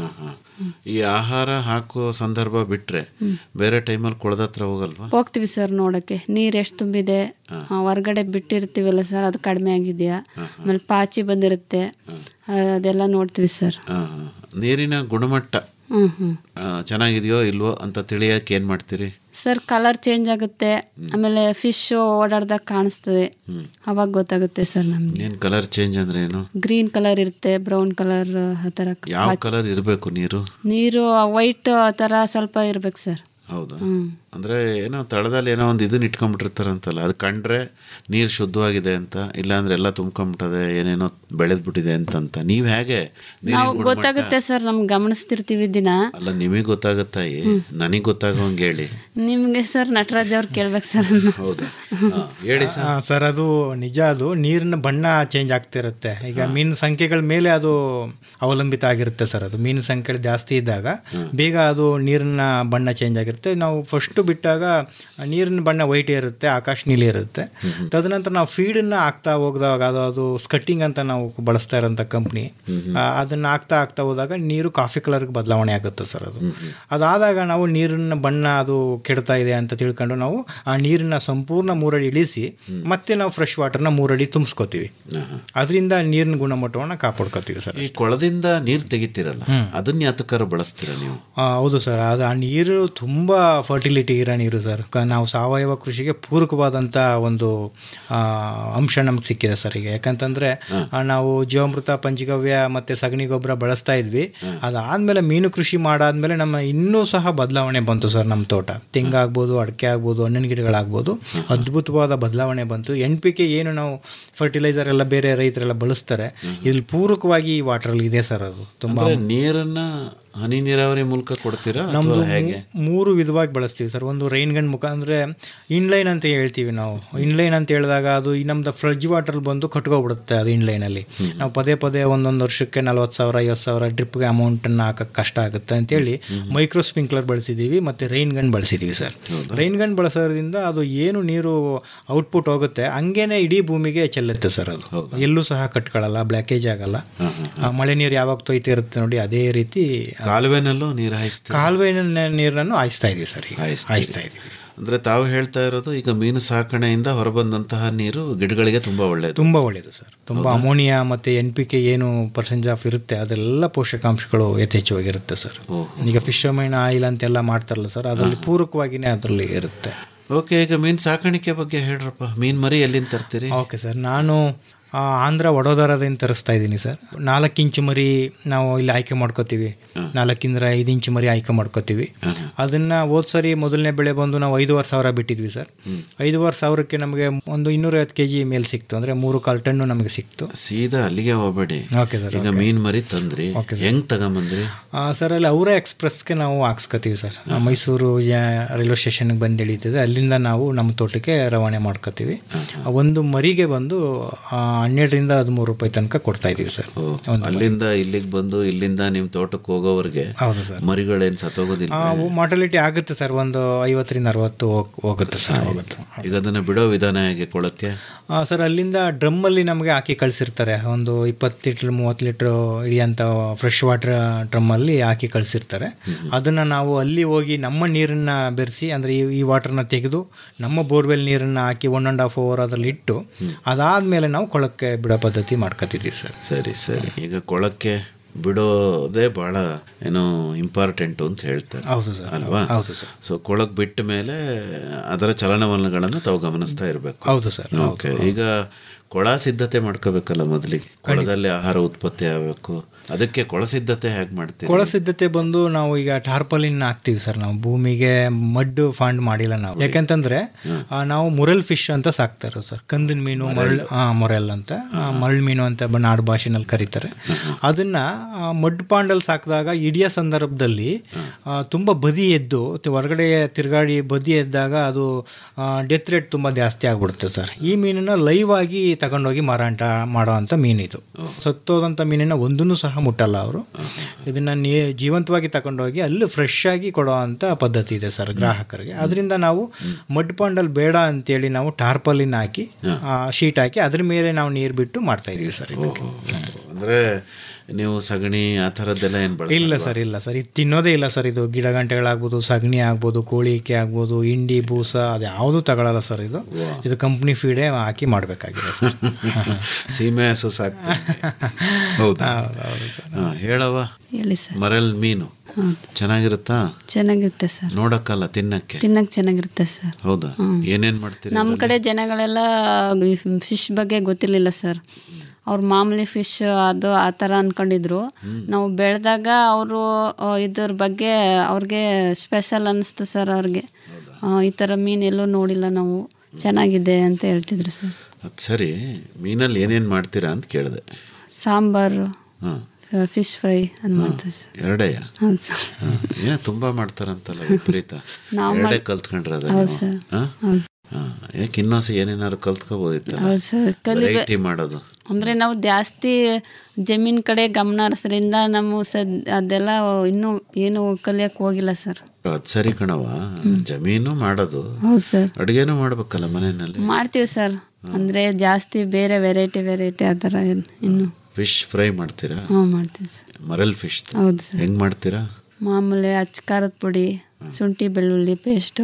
ಈ ಆಹಾರ ಹಾಕೋ ಸಂದರ್ಭ ಬಿಟ್ರೆ ಬೇರೆ ಟೈಮಲ್ಲಿ ಕೊಳದ ಹತ್ರ ಹೋಗಲ್ವಾ ಹೋಗ್ತೀವಿ ಸರ್ ನೋಡೋಕ್ಕೆ ನೀರು ಎಷ್ಟು ತುಂಬಿದೆ ಆ, ಹೊರ್ಗಡೆ ಬಿಟ್ಟಿರ್ತೀವಲ್ಲ ಸರ್ ಅದು ಕಡಿಮೆ ಆಗಿದೆಯಾ ಆಮೇಲೆ ಪಾಚಿ ಬಂದಿರುತ್ತೆ ಆ, ಅದೆಲ್ಲ ನೋಡ್ತೀವಿ ಸರ್ ಆ, ನೀರಿನ ಗುಣಮಟ್ಟ ಹ್ಞೂ ಹ್ಞೂ ಆ, ಚೆನ್ನಾಗಿದೆಯೋ ಇಲ್ವೋ ಅಂತ ತಿಳಿಯಕ್ಕೆ ಏನ್ ಮಾಡ್ತೀರಿ ಸರ್ ಕಲರ್ ಚೇಂಜ್ ಆಗುತ್ತೆ ಆಮೇಲೆ ಫಿಶ್ ಓಡಾಡ್ದಾಗ ಕಾಣಿಸ್ತದೆ ಅವಾಗ ಗೊತ್ತಾಗುತ್ತೆ ಸರ್ ನಮಗೆ ಏನ್ ಕಲರ್ ಚೇಂಜ್ ಅಂದ್ರೆ ಏನು ಗ್ರೀನ್ ಕಲರ್ ಇರುತ್ತೆ ಬ್ರೌನ್ ಕಲರ್ ಆ ಥರ ಯಾವ ಕಲರ್ ಇರಬೇಕು ನೀರು ನೀರು ವೈಟ್ ಆ ಥರ ಸ್ವಲ್ಪ ಇರ್ಬೇಕು ಸರ್ ಹೌದಾ ಹ್ಮ್ ಅಂದ್ರೆ ಏನೋ ತಳದಲ್ಲಿ ಏನೋ ಒಂದು ಇದನ್ನ ಇಟ್ಕೊಂಡ್ಬಿಟ್ಟಿರ್ತಾರಂತಲ್ಲ ಅದು ಕಂಡ್ರೆ ನೀರು ಶುದ್ಧವಾಗಿದೆ ಅಂತ ಇಲ್ಲಾಂದ್ರೆ ಎಲ್ಲ ತುಂಬ್ಕೊಂಡ್ಬಿಟ್ಟದೆ ಏನೇನೋ ಬೆಳೆದ್ಬಿಟ್ಟಿದೆ ಅಂತಂತ ನೀವ್ ಹೇಗೆ ನೀರಿನ ನಾವು ಗುಣಮಟ್ಟ- ಗೊತ್ತಾಗುತ್ತೆ ಸರ್ ನಮ್ಗೆ ಗಮನಿಸ್ತಿರ್ತೀವಿ ದಿನ ಅಲ್ಲ ನಿಮಗೆ ಗೊತ್ತಾಗತ್ತಾಯಿ ನನಗೆ ಗೊತ್ತಾಗೋಂಗೆ ಹೇಳಿ ನಿಮಗೆ ಸರ್ ನಟರಾಜ್ ಅವ್ರು ಕೇಳ್ಬೇಕು ಸರ್ ಹೌದಾ ಹಾ, ಹೇಳಿ ಸರ್ ಆ, ಸರ್ ಅದು ನಿಜ ಅದು ನೀರಿನ ಬಣ್ಣ ಚೇಂಜ್ ಆಗ್ತಿರುತ್ತೆ ಈಗ ಮೀನು ಸಂಖ್ಯೆಗಳ ಮೇಲೆ ಅದು ಅವಲಂಬಿತ ಆಗಿರುತ್ತೆ ಸರ್ ಅದು ಮೀನು ಸಂಖ್ಯೆ ಜಾಸ್ತಿ ಇದ್ದಾಗ ಬೇಗ ಅದು ನೀರಿನ ಬಣ್ಣ ಚೇಂಜ್ ಆಗಿರುತ್ತೆ ನಾವು ಫಸ್ಟ್ ಬಿಟ್ಟಾಗ ನೀರಿನ ಬಣ್ಣ ವೈಟ್ ಇರುತ್ತೆ ಆಕಾಶ ನೀಲಿ ಇರುತ್ತೆ ತದನಂತರ ನಾವು ಫೀಡನ್ನ ಹಾಕ್ತಾ ಹೋಗಿದಾಗ ಅದು ಅದು ಸ್ಕಟ್ಟಿಂಗ್ ಅಂತ ನಾವು ಬಳಸ್ತಾ ಇರೋಂಥ ಕಂಪ್ನಿ ಅದನ್ನ ಹಾಕ್ತಾ ಹಾಕ್ತಾ ಹೋದಾಗ ನೀರು ಕಾಫಿ ಕಲರ್ಗೆ ಬದಲಾವಣೆ ಆಗುತ್ತೆ ಸರ್ ಅದು ಅದಾದಾಗ ನಾವು ನೀರಿನ ಬಣ್ಣ ಅದು ಕೆಡ್ತಾ ಇದೆ ಅಂತ ತಿಳ್ಕೊಂಡು ನಾವು ಆ ನೀರನ್ನ ಸಂಪೂರ್ಣ ಮೂರಡಿ ಇಳಿಸಿ ಮತ್ತೆ ನಾವು ಫ್ರೆಶ್ ವಾಟರ್ನ ಮೂರಡಿ ತುಂಬಿಸ್ಕೋತೀವಿ ಅದರಿಂದ ನೀರಿನ ಗುಣಮಟ್ಟವನ್ನು ಕಾಪಾಡ್ಕೋತೀವಿ ಸರ್ ಈ ಕೊಳದಿಂದ ನೀರು ತೆಗಿತೀರಲ್ಲ ಅದನ್ನ ಯಾತಕ್ಕಾರ ಬಳಸ್ತೀರ ನೀವು ಆ, ಹೌದು ಸರ್ ಅದು ಆ ನೀರು ತುಂಬ ಫರ್ಟಿಲಿಟಿ ಇರೋ ನೀರು ಸರ್ ಕ- ನಾವು ಸಾವಯವ ಕೃಷಿಗೆ ಪೂರಕವಾದಂಥ ಒಂದು ಆ, ಅಂಶ ನಮ್ಗೆ ಸಿಕ್ಕಿದೆ ಸರ್ ಈಗ ಯಾಕಂತಂದರೆ ನಾವು ಜೀವಾಮೃತ ಪಂಚಗವ್ಯ ಮತ್ತು ಸಗಣಿ ಗೊಬ್ಬರ ಬಳಸ್ತಾ ಇದ್ವಿ ಅದಾದಮೇಲೆ ಮೀನು ಕೃಷಿ ಮಾಡಾದ್ಮೇಲೆ ನಮ್ಮ ಇನ್ನೂ ಸಹ ಬದಲಾವಣೆ ಬಂತು ಸರ್ ನಮ್ಮ ತೋಟ ತೆಂಗಾಗ್ಬೋದು ಅಡಿಕೆ ಆಗ್ಬೋದು ಹಣ್ಣಿನ ಗಿಡಗಳಾಗ್ಬೋದು ಅದ್ಭುತವಾದ ಬದಲಾವಣೆ ಬಂತು ಎನ್ ಪಿ ಕೆ ಏನು ನಾವು ಫರ್ಟಿಲೈಸರ್ ಎಲ್ಲ ಬೇರೆ ರೈತರೆಲ್ಲ ಬಳಸ್ತಾರೆ ಇದ್ರಲ್ಲಿ ಪೂರಕವಾಗಿ ಈ ವಾಟ್ರಲ್ಲಿ ಇದೆ ಸರ್ ಅದು ತುಂಬ ಅಂದ್ರೆ ನೀರನ್ನ ಹನಿ ನೀರಾವರಿ ಮೂಲಕ ಕೊಡ್ತೀರಾ ನಮ್ದು ಅಥವಾ ಹೇಗೆ ಮೂ- ಮೂರು ವಿಧವಾಗಿ ಬಳಸ್ತೀವಿ ಸರ್ ಒಂದು ರೈನ್ ಗನ್ ಮುಖ ಅಂದರೆ ಇನ್ಲೈನ್ ಅಂತ ಹೇಳ್ತೀವಿ ನಾವು ಇನ್ಲೈನ್ ಅಂತ ಹೇಳಿದಾಗ ಅದು ಈ ನಮ್ದು ಫ್ರಿಡ್ಜ್ ವಾಟರ್ ಬಂದು ಕಟ್ಕೊಬಿಡುತ್ತೆ ಅದು ಇನ್ಲೈನಲ್ಲಿ ನಾವು ಪದೇ ಪದೇ ಒಂದೊಂದು ವರ್ಷಕ್ಕೆ ನಲ್ವತ್ತು ಸಾವಿರ ಐವತ್ತು ಸಾವಿರ ಡ್ರಿಪ್ಗೆ ಅಮೌಂಟನ್ನು ಹಾಕಕ್ಕೆ ಕಷ್ಟ ಆಗುತ್ತೆ ಅಂತೇಳಿ ಮೈಕ್ರೋ ಸ್ಪ್ರಿಂಕ್ಲರ್ ಬಳಸಿದ್ದೀವಿ ಮತ್ತು ರೈನ್ ಗನ್ ಬಳಸಿದ್ದೀವಿ ಸರ್ ರೈನ್ ಗನ್ ಬಳಸೋದ್ರಿಂದ ಅದು ಏನು ನೀರು ಔಟ್ಪುಟ್ ಹೋಗುತ್ತೆ ಹಂಗೇನೆ ಇಡೀ ಭೂಮಿಗೆ ಚೆಲ್ಲುತ್ತೆ ಸರ್ ಅದು ಎಲ್ಲೂ ಸಹ ಕಟ್ಕೊಳ್ಳಲ್ಲ ಬ್ಲ್ಯಾಕೇಜ್ ಆಗಲ್ಲ ಆ, ಮಳೆ ನೀರು ಯಾವಾಗ ತೊಯ್ತಿರುತ್ತೆ ನೋಡಿ ಅದೇ ರೀತಿ ಕಾಲುವೆನಲ್ಲೂ ನೀರು ಹಾಯಿಸ್ತೀರಾ ಕಾಲುವೆನ ನೀರನ್ನು ಹಾಯಿಸ್ತಾ ಇದೀವಿ ಸರ್ ಈಗ. ಹಾಯಿಸ್ತಾ ಇದೀವಿ ಅಂದ್ರೆ ತಾವು ಹೇಳ್ತಾ ಇರೋದು ಈಗ ಮೀನು ಸಾಕಣೆಯಿಂದ ಹೊರಬಂದಂತಹ ನೀರು ಗಿಡಗಳಿಗೆ ತುಂಬಾ ಒಳ್ಳೆಯದು ತುಂಬ ಒಳ್ಳೆಯದು ಸರ್ ತುಂಬ ಅಮೋನಿಯಾ ಮತ್ತು ಎನ್ ಪಿ ಕೆ ಏನು ಪರ್ಸೆಂಟೇಜ್ ಆಫ್ ಇರುತ್ತೆ ಅದೆಲ್ಲ ಪೋಷಕಾಂಶಗಳು ಯಥೇಚ್ಛವಾಗಿರುತ್ತೆ ಸರ್ ಈಗ ಫಿಶ್ ಮೈನ್ ಆಯಿಲ್ ಅಂತೆಲ್ಲ ಮಾಡ್ತಾರಲ್ಲ ಸರ್ ಅದರಲ್ಲಿ ಪೂರಕವಾಗಿಯೇ ಅದರಲ್ಲಿ ಇರುತ್ತೆ ಓಕೆ ಈಗ ಮೀನು ಸಾಕಾಣಿಕೆ ಬಗ್ಗೆ ಹೇಳ್ರಪ್ಪ ಮೀನ್ ಮರಿ ಎಲ್ಲಿಂದ ತರ್ತೀರಿ ಓಕೆ ಸರ್ ನಾನು ಆ, ಆಂಧ್ರ ವಡೋದರದಿಂದ ತರಿಸ್ತಾ ಇದ್ದೀನಿ ಸರ್ ನಾಲ್ಕು ಇಂಚು ಮರಿ ನಾವು ಇಲ್ಲಿ ಆಯ್ಕೆ ಮಾಡ್ಕೋತೀವಿ ನಾಲ್ಕಿಂದ ಐದು ಇಂಚು ಮರಿ ಆಯ್ಕೆ ಮಾಡ್ಕೋತೀವಿ ಅದನ್ನು ಹೋದ ಸರಿ ಮೊದಲನೇ ಬೆಳೆ ಬಂದು ನಾವು ಐದೂವರೆ ಸಾವಿರ ಬಿಟ್ಟಿದ್ವಿ ಸರ್ ಐದೂವರೆ ಸಾವಿರಕ್ಕೆ ನಮಗೆ ಒಂದು ಇನ್ನೂರೈವತ್ತು ಕೆ ಜಿ ಮೇಲೆ ಸಿಕ್ತು ಅಂದರೆ ಮೂರು ಕಾಲು ಟನ್ನು ನಮಗೆ ಸಿಕ್ತು ಸೀದಾ ಅಲ್ಲಿಗೆ ಹೋಗ್ಬೇಡಿ ಓಕೆ ಸರ್ ಈಗ ಮೀನ್ ಮರಿ ತಂದ್ರಿ ಹೆಂಗ್ ತಗೊಂಬಂದ್ರಿ ಆ, ಸರ್ ಅಲ್ಲಿ ಅವರ ಎಕ್ಸ್ಪ್ರೆಸ್ಗೆ ನಾವು ಹಾಕ್ಸ್ಕೊತೀವಿ ಸರ್ ಆ, ಮೈಸೂರು ಯಾ- ರೈಲ್ವೆ ಸ್ಟೇಷನ್ಗೆ ಬಂದು ಇಳೀತದೆ ಅಲ್ಲಿಂದ ನಾವು ನಮ್ಮ ತೋಟಕ್ಕೆ ರವಾನೆ ಮಾಡ್ಕೋತೀವಿ ಆ, ಒಂದು ಮರಿಗೆ ಬಂದು ಆ, ಹನ್ನೆರಡರಿಂದ ಹದಿಮೂರು ರೂಪಾಯಿ ತನಕ ಕೊಡ್ತಾ ಇದ್ದೀವಿ ಸರ್ ಒಂದು ಅಲ್ಲಿಂದ ಇಲ್ಲಿಗೆ ಬಂದು ಇಲ್ಲಿಂದ ನಿಮ್ ತೋಟಕ್ಕೆ ಹೋಗೋವರೆಗೆ ಹೌದು ಸರ್ ಮರಿಗಳೇನ್ ಸತ್ತೋಗೋದಿಲ್ಲ ಮಾರ್ಟಾಲಿಟಿ ಆಗುತ್ತೆ ಸರ್ ಒಂದು ಐವತ್ತರಿಂದ ಅರವತ್ತು ಹೋಗ್- ಹೋಗುತ್ತೆ ಸರ್ ಹೋಗುತ್ತೆ ಈಗ ಅದನ್ನ ಬಿಡೋ ವಿಧಾನ ಹೇಗೆ ಕೊಳಕ್ಕೆ ಆ, ಸರ್ ಅಲ್ಲಿಂದ ಡ್ರಮ್ಮಲ್ಲಿ ನಮಗೆ ಹಾಕಿ ಕಳಿಸಿರ್ತಾರೆ ಒಂದು ಇಪ್ಪತ್ತು ಲೀಟ್ರ್ ಮೂವತ್ತು ಲೀಟ್ರ್ ಹಿಡಿಯೋಂಥ ಫ್ರೆಶ್ ವಾಟರ್ ಡ್ರಮ್ಮಲ್ಲಿ ಹಾಕಿ ಕಳಿಸಿರ್ತಾರೆ ಅದನ್ನು ನಾವು ಅಲ್ಲಿ ಹೋಗಿ ನಮ್ಮ ನೀರನ್ನು ಬೆರೆಸಿ ಅಂದರೆ ಈ ಈ ವಾಟರ್ನ ತೆಗೆದು ನಮ್ಮ ಬೋರ್ವೆಲ್ ನೀರನ್ನು ಹಾಕಿ ಒನ್ ಆ್ಯಂಡ್ ಹಾಫ್ ಅವರ್ ಅದರಲ್ಲಿ ಇಟ್ಟು ಅದಾದಮೇಲೆ ನಾವು ಕೊಳಕ್ಕೆ ಬಿಡೋ ಪದ್ಧತಿ ಮಾಡ್ಕೊತಿದ್ದೀವಿ ಸರ್ ಸರಿ ಸರಿ ಈಗ ಕೊಳಕ್ಕೆ ಬಿಡೋದೇ ಬಹಳ ಏನೋ ಇಂಪಾರ್ಟೆಂಟ್ ಅಂತ ಹೇಳ್ತಾರೆ ಹೌದು ಸರ್. ಅಲ್ವಾ ಹೌದು ಸರ್. ಸೊ ಕೊಳಕ್ ಬಿಟ್ಟ ಮೇಲೆ ಅದರ ಚಲನವಲನಗಳನ್ನು ತಾವು ಗಮನಿಸ್ತಾ ಇರಬೇಕು ಹೌದು ಸರ್, ಓಕೆ ಈಗ ಕೊಳ ಸಿದ್ಧತೆ ಮಾಡ್ಕೋಬೇಕಲ್ಲ ಮೊದಲಿಗೆ ಕೊಳದಲ್ಲಿ ಆಹಾರ ಉತ್ಪತ್ತಿ ಆಗಬೇಕು ಅದಕ್ಕೆ ಕೊಳಸಿದ್ದತೆ ಹೇಗೆ ಮಾಡ್ತೀರಿ ಕೊಳ ಸಿದ್ಧತೆ ಬಂದು ನಾವು ಈಗ ಟಾರ್ಪಲಿನ್ ಹಾಕ್ತೀವಿ ಸರ್ ನಾವು ಭೂಮಿಗೆ ಮಡ್ ಫಂಡ್ ಮಾಡಿಲ್ಲ ನಾವು ಯಾಕಂತಂದ್ರೆ ಆ, ನಾವು ಮುರಲ್ ಫಿಶ್ ಅಂತ ಸಾಕ್ತಾರೆ ಸರ್ ಕಂದಿನ ಮೀನು ಮರಳ್ ಆ, ಮೊರೆಲ್ ಅಂತ ಆ, ಮರಳ್ ಮೀನು ಅಂತ ಬ- ನಾಡು ಭಾಷೆನಲ್ಲಿ ಕರೀತಾರೆ ಅದನ್ನ ಆ, ಮಡ್ ಪಾಂಡಲ್ಲಿ ಸಾಕಿದಾಗ ಇಡಿಯ ಸಂದರ್ಭದಲ್ಲಿ ಆ, ತುಂಬಾ ಬದಿ ಎದ್ದು ತ- ಹೊರಗಡೆ ತಿರುಗಾಡಿ ಬದಿ ಎದ್ದಾಗ ಅದು ಡೆತ್ ರೇಟ್ ತುಂಬಾ ಜಾಸ್ತಿ ಆಗ್ಬಿಡುತ್ತೆ ಸರ್ ಈ ಮೀನನ್ನ ಲೈವ್ ಆಗಿ ತಗೊಂಡೋಗಿ ಮಾರಾಟ ಮಾಡೋ ಅಂತ ಮೀನಿದು ಸತ್ತೋದಂಥ ಮೀನನ್ನ ಒಂದನ್ನು ಸಹ ಮುಟ್ಟಲ್ಲ ಅವರು ಇದನ್ನ ನೀ ಜೀವಂತವಾಗಿ ತಗೊಂಡೋಗಿ ಅಲ್ಲಿ ಫ್ರೆಶ್ ಆಗಿ ಕೊಡೋ ಅಂತ ಪದ್ಧತಿ ಇದೆ ಸರ್ ಗ್ರಾಹಕರಿಗೆ ಅದರಿಂದ ನಾವು ಮಡ್ ಪಾಂಡಲ್ಲಿ ಬೇಡ ಅಂತೇಳಿ ನಾವು ಟಾರ್ಪಲಿನ್ ಹಾಕಿ ಶೀಟ್ ಹಾಕಿ ಅದ್ರ ಮೇಲೆ ನಾವು ನೀರು ಬಿಟ್ಟು ಮಾಡ್ತಾ ಇದೀವಿ ಸರ್ ಇದಕ್ಕೆ. ಅಂದ್ರೆ ನೀವು ಸಗಣಿ ಆ ಥರದ್ದೆಲ್ಲ ಏನು ಬಳಸ ಇಲ್ಲ ಸರ್ ಇಲ್ಲ ಸರ್ ಇದು ತಿನ್ನೋದೇ ಇಲ್ಲ ಸರ್ ಇದು ಗಿಡ ಗಂಟೆಗಳಾಗ್ಬೋದು ಸಗಣಿ ಆಗ್ಬೋದು ಕೋಳಿ ಇಕ್ಕೆ ಆಗ್ಬೋದು ಇಂಡಿ ಬೂಸ ಅದು ಯಾವುದು ತಗೊಳಲ್ಲ ಸರ್ ಇದು ಇದು ಕಂಪ್ನಿ ಫೀಡೇ ಹಾಕಿ ಮಾಡಬೇಕಾಗಿದೆ ಸರ್ ಸೀಮೆ ಹಸು ಸಾಕ್ತಾ ಹೌದಾ ಹಾ, ಹೇಳವ ಹೇಳಿ ಸರ್ ಮರಲ್ ಮೀನು ಚೆನ್ನಾಗಿರುತ್ತಾ ಚೆನ್ನಾಗಿರುತ್ತೆ ಸರ್ ನೋಡಕ್ಕಲ್ಲ ತಿನ್ನಕ್ಕೆ ತಿನ್ನಕ್ಕೆ ಚೆನ್ನಾಗಿರುತ್ತೆ ಸರ್ ಹೌದಾ ಏನೇನ್ ಮಾಡ್ತೀರಿ ನಮ್ಮ ಕಡೆ ಜನಗಳೆಲ್ಲ ಫಿಶ್ ಬಗ್ಗೆ ಗೊತ್ತಿರಲಿಲ್ಲ ಸರ್ ಅವ್ರು ಮಾಮೂಲಿ ಫಿಶ್ ಅದು ಆ ಥರ ಅನ್ಕೊಂಡಿದ್ರು ನಾವು ಬೆಳೆದಾಗ ಅವರು ಇದ್ರ ಬಗ್ಗೆ ಅವ್ರಿಗೆ ಸ್ಪೆಷಲ್ ಅನ್ನಿಸ್ತು ಸರ್ ಅವ್ರಿಗೆ ಆ, ಈ ಥರ ಮೀನು ಎಲ್ಲೂ ನೋಡಿಲ್ಲ ನಾವು ಚೆನ್ನಾಗಿದೆ ಅಂತ ಹೇಳ್ತಿದ್ರು ಸರ್ ಅದ್ ಸರಿ ಮೀನಲ್ಲಿ ಏನೇನ್ ಮಾಡ್ತೀರಾ ಅಂತ ಕೇಳಿದೆ ಸಾಂಬಾರು ಹಾ ಫಿಶ್ ಫ್ರೈ ಅದು ಮಾಡ್ತೀವಿ ಸರ್ ಎರಡೇ ಹೌದು ಸರ್ ಏನ ತುಂಬಾ ಮಾಡ್ತಾರಂತಲ್ಲ ವಿಪರೀತ ನಾವ್ ಎರಡೇ ಮಾಡ್- ಕಲ್ತ್ಕೊಂಡ್ರದ ಹೌದು ಸರ್ ಹೌದು ಯಾಕೆ ಇನ್ನೊಂದ್ಸ ಏನೇನಾದ್ರು ಕಲ್ತ್ಕೋಬೋದಿತ್ತಲ್ಲ ಹೌದು ಸರ್ ಕಲಿಬೆ ವೆರೈಟಿ ಮಾಡೋದು ಅಂದರೆ ನಾವು ಜಾಸ್ತಿ ಜಮೀನ್ ಕಡೆ ಗಮನ ಹರಿಸೋದ್ರಿಂದ ನಮ್ಮ ಸದ್ ಅದೆಲ್ಲ ಇನ್ನೂ ಏನು ಕಲಿಯಕ್ಕೆ ಹೋಗಿಲ್ಲ ಸರ್ ಅದ್ ಸರಿ ಕಣವ ಜಮೀನು ಮಾಡೋದು ಹೌದು ಸರ್ ಅಡುಗೆನೂ ಮಾಡ್ಬೇಕಲ್ಲ ಮನೆಯಲ್ಲಿ ಮಾಡ್ತೀವಿ ಸರ್ ಅಂದರೆ ಜಾಸ್ತಿ ಬೇರೆ ವೆರೈಟಿ ವೆರೈಟಿ ಆ ಥರ ಏನ್- ಇನ್ನು ಫಿಶ್ ಫ್ರೈ ಮಾಡ್ತೀರಾ ಹ್ಞೂ ಮಾಡ್ತೀವಿ ಸರ್ ಮರಲ್ ಫಿಶ್ ಹೌದು ಸರ್ ಹೆಂಗ್ ಮಾಡ್ತೀರಾ ಮಾಮೂಲಿ ಅಚ್ಚ ಖಾರದ ಪುಡಿ ಶುಂಠಿ ಬೆಳ್ಳುಳ್ಳಿ ಪೇಸ್ಟು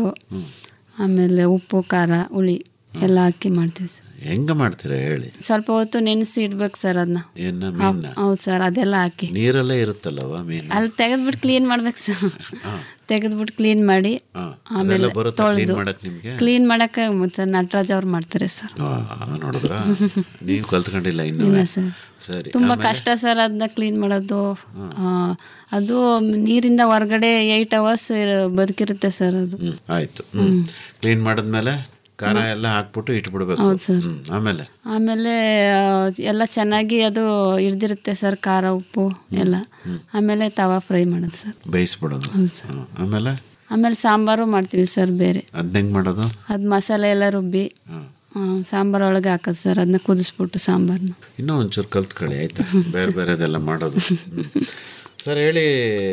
ಆಮೇಲೆ ಉಪ್ಪು ಖಾರ ಹುಳಿ ಎಲ್ಲ ಹಾಕಿ ಮಾಡ್ತೀವಿ ಸರ್ ಹೆಂಗ ಮಾಡ್ತೀರಾ ಹೇಳಿ ಸ್ವಲ್ಪ ಹೊತ್ತು ನೆನೆಸಿ ಇಡ್ಬೇಕು ಸರ್ ಅದನ್ನ ಏನ ಮೀನ್ನ ಹೌದು ಸರ್ ಅದೆಲ್ಲ ಹಾಕಿ ನೀರಲ್ಲೇ ಇರುತ್ತಲ್ಲವ ಮೀನು ಅಲ್ಲಿ ತೆಗೆದ್ಬಿಟ್ಟು ಕ್ಲೀನ್ ಮಾಡ್ಬೇಕು ಸರ್ ತೆಗೆದ್ಬಿಟ್ಟು ಕ್ಲೀನ್ ಮಾಡಿ ಹಾ, ಆಮೇಲೆ ಅದೆಲ್ಲ ಬರುತ್ತಾ clean ತೊಳೆದು ಮಾಡಕ್ ನಿಮ್ಗೆ? ಕ್ಲೀನ್ ಮಾಡಕ್ಕೆ ಸರ್ ನಟರಾಜ್ ಅವ್ರು ಮಾಡ್ತಾರೆ ಸರ್ ಆ, ನೋಡಿದ್ರ ನೀವು ಕಲ್ತ್ಕೊಂಡಿಲ್ಲ ಇನ್ನು ಇಲ್ಲ ಸರ್ ಸರಿ ತುಂಬಾ ಆಮೇಲೆ? ಕಷ್ಟ ಸರ್ ಅದನ್ನ ಕ್ಲೀನ್ ಮಾಡೋದು ಆ, ಅದು ನೀರಿಂದ ಹೊರಗಡೆ ಏಯ್ಟ್ ಅವರ್ಸ್ ಬದುಕಿರುತ್ತೆ ಸರ್ ಅದು ಹ್ಮ್ ಆಯ್ತು ಹ್ಮ್ ಕ್ಲೀನ್ ಮಾಡಿದ್ಮೇಲೆ ಖಾರ ಎಲ್ಲ ಹಾಕ್ಬಿಟ್ಟು ಇಟ್ಬಿಡ್ಬೇಕು ಹೌದು ಸರ್. ಹ್ಮ್, ಆಮೇಲೆ ಆಮೇಲೆ ಆ, ಎಲ್ಲ ಚೆನ್ನಾಗಿ ಅದು ಹಿಡ್ದಿರುತ್ತೆ ಸರ್ ಖಾರ ಉಪ್ಪು ಎಲ್ಲ ಆಮೇಲೆ ತವಾ ಫ್ರೈ ಮಾಡೋದು ಸರ್ ಬೇಯಿಸ್ಬಿಡೋದು ಹೌದು ಸರ್. ಹ್ಮ್, ಆಮೇಲೆ ಆಮೇಲೆ ಸಾಂಬಾರು ಮಾಡ್ತೀವಿ ಸರ್ ಬೇರೆ ಅದನ್ನ ಹೆಂಗ್ ಮಾಡೋದು ಅದು ಮಸಾಲೆ ಎಲ್ಲ ರುಬ್ಬಿ ಆ, ಸಾಂಬಾರ್ ಒಳಗೆ ಹಾಕೋದು ಸರ್ ಅದನ್ನ ಕುದಿಸ್ಬಿಟ್ಟು ಸಾಂಬಾರನ್ನ ಇನ್ನೂ ಒಂಚೂರು ಕಲ್ತ್ಕೊಳ್ಳಿ ಆಯ್ತಾ ಬೇರೆ ಬೇರೆದೆಲ್ಲ ಮಾಡೋದು ಹ್ಮ್. ಸರ್ ಹೇಳಿ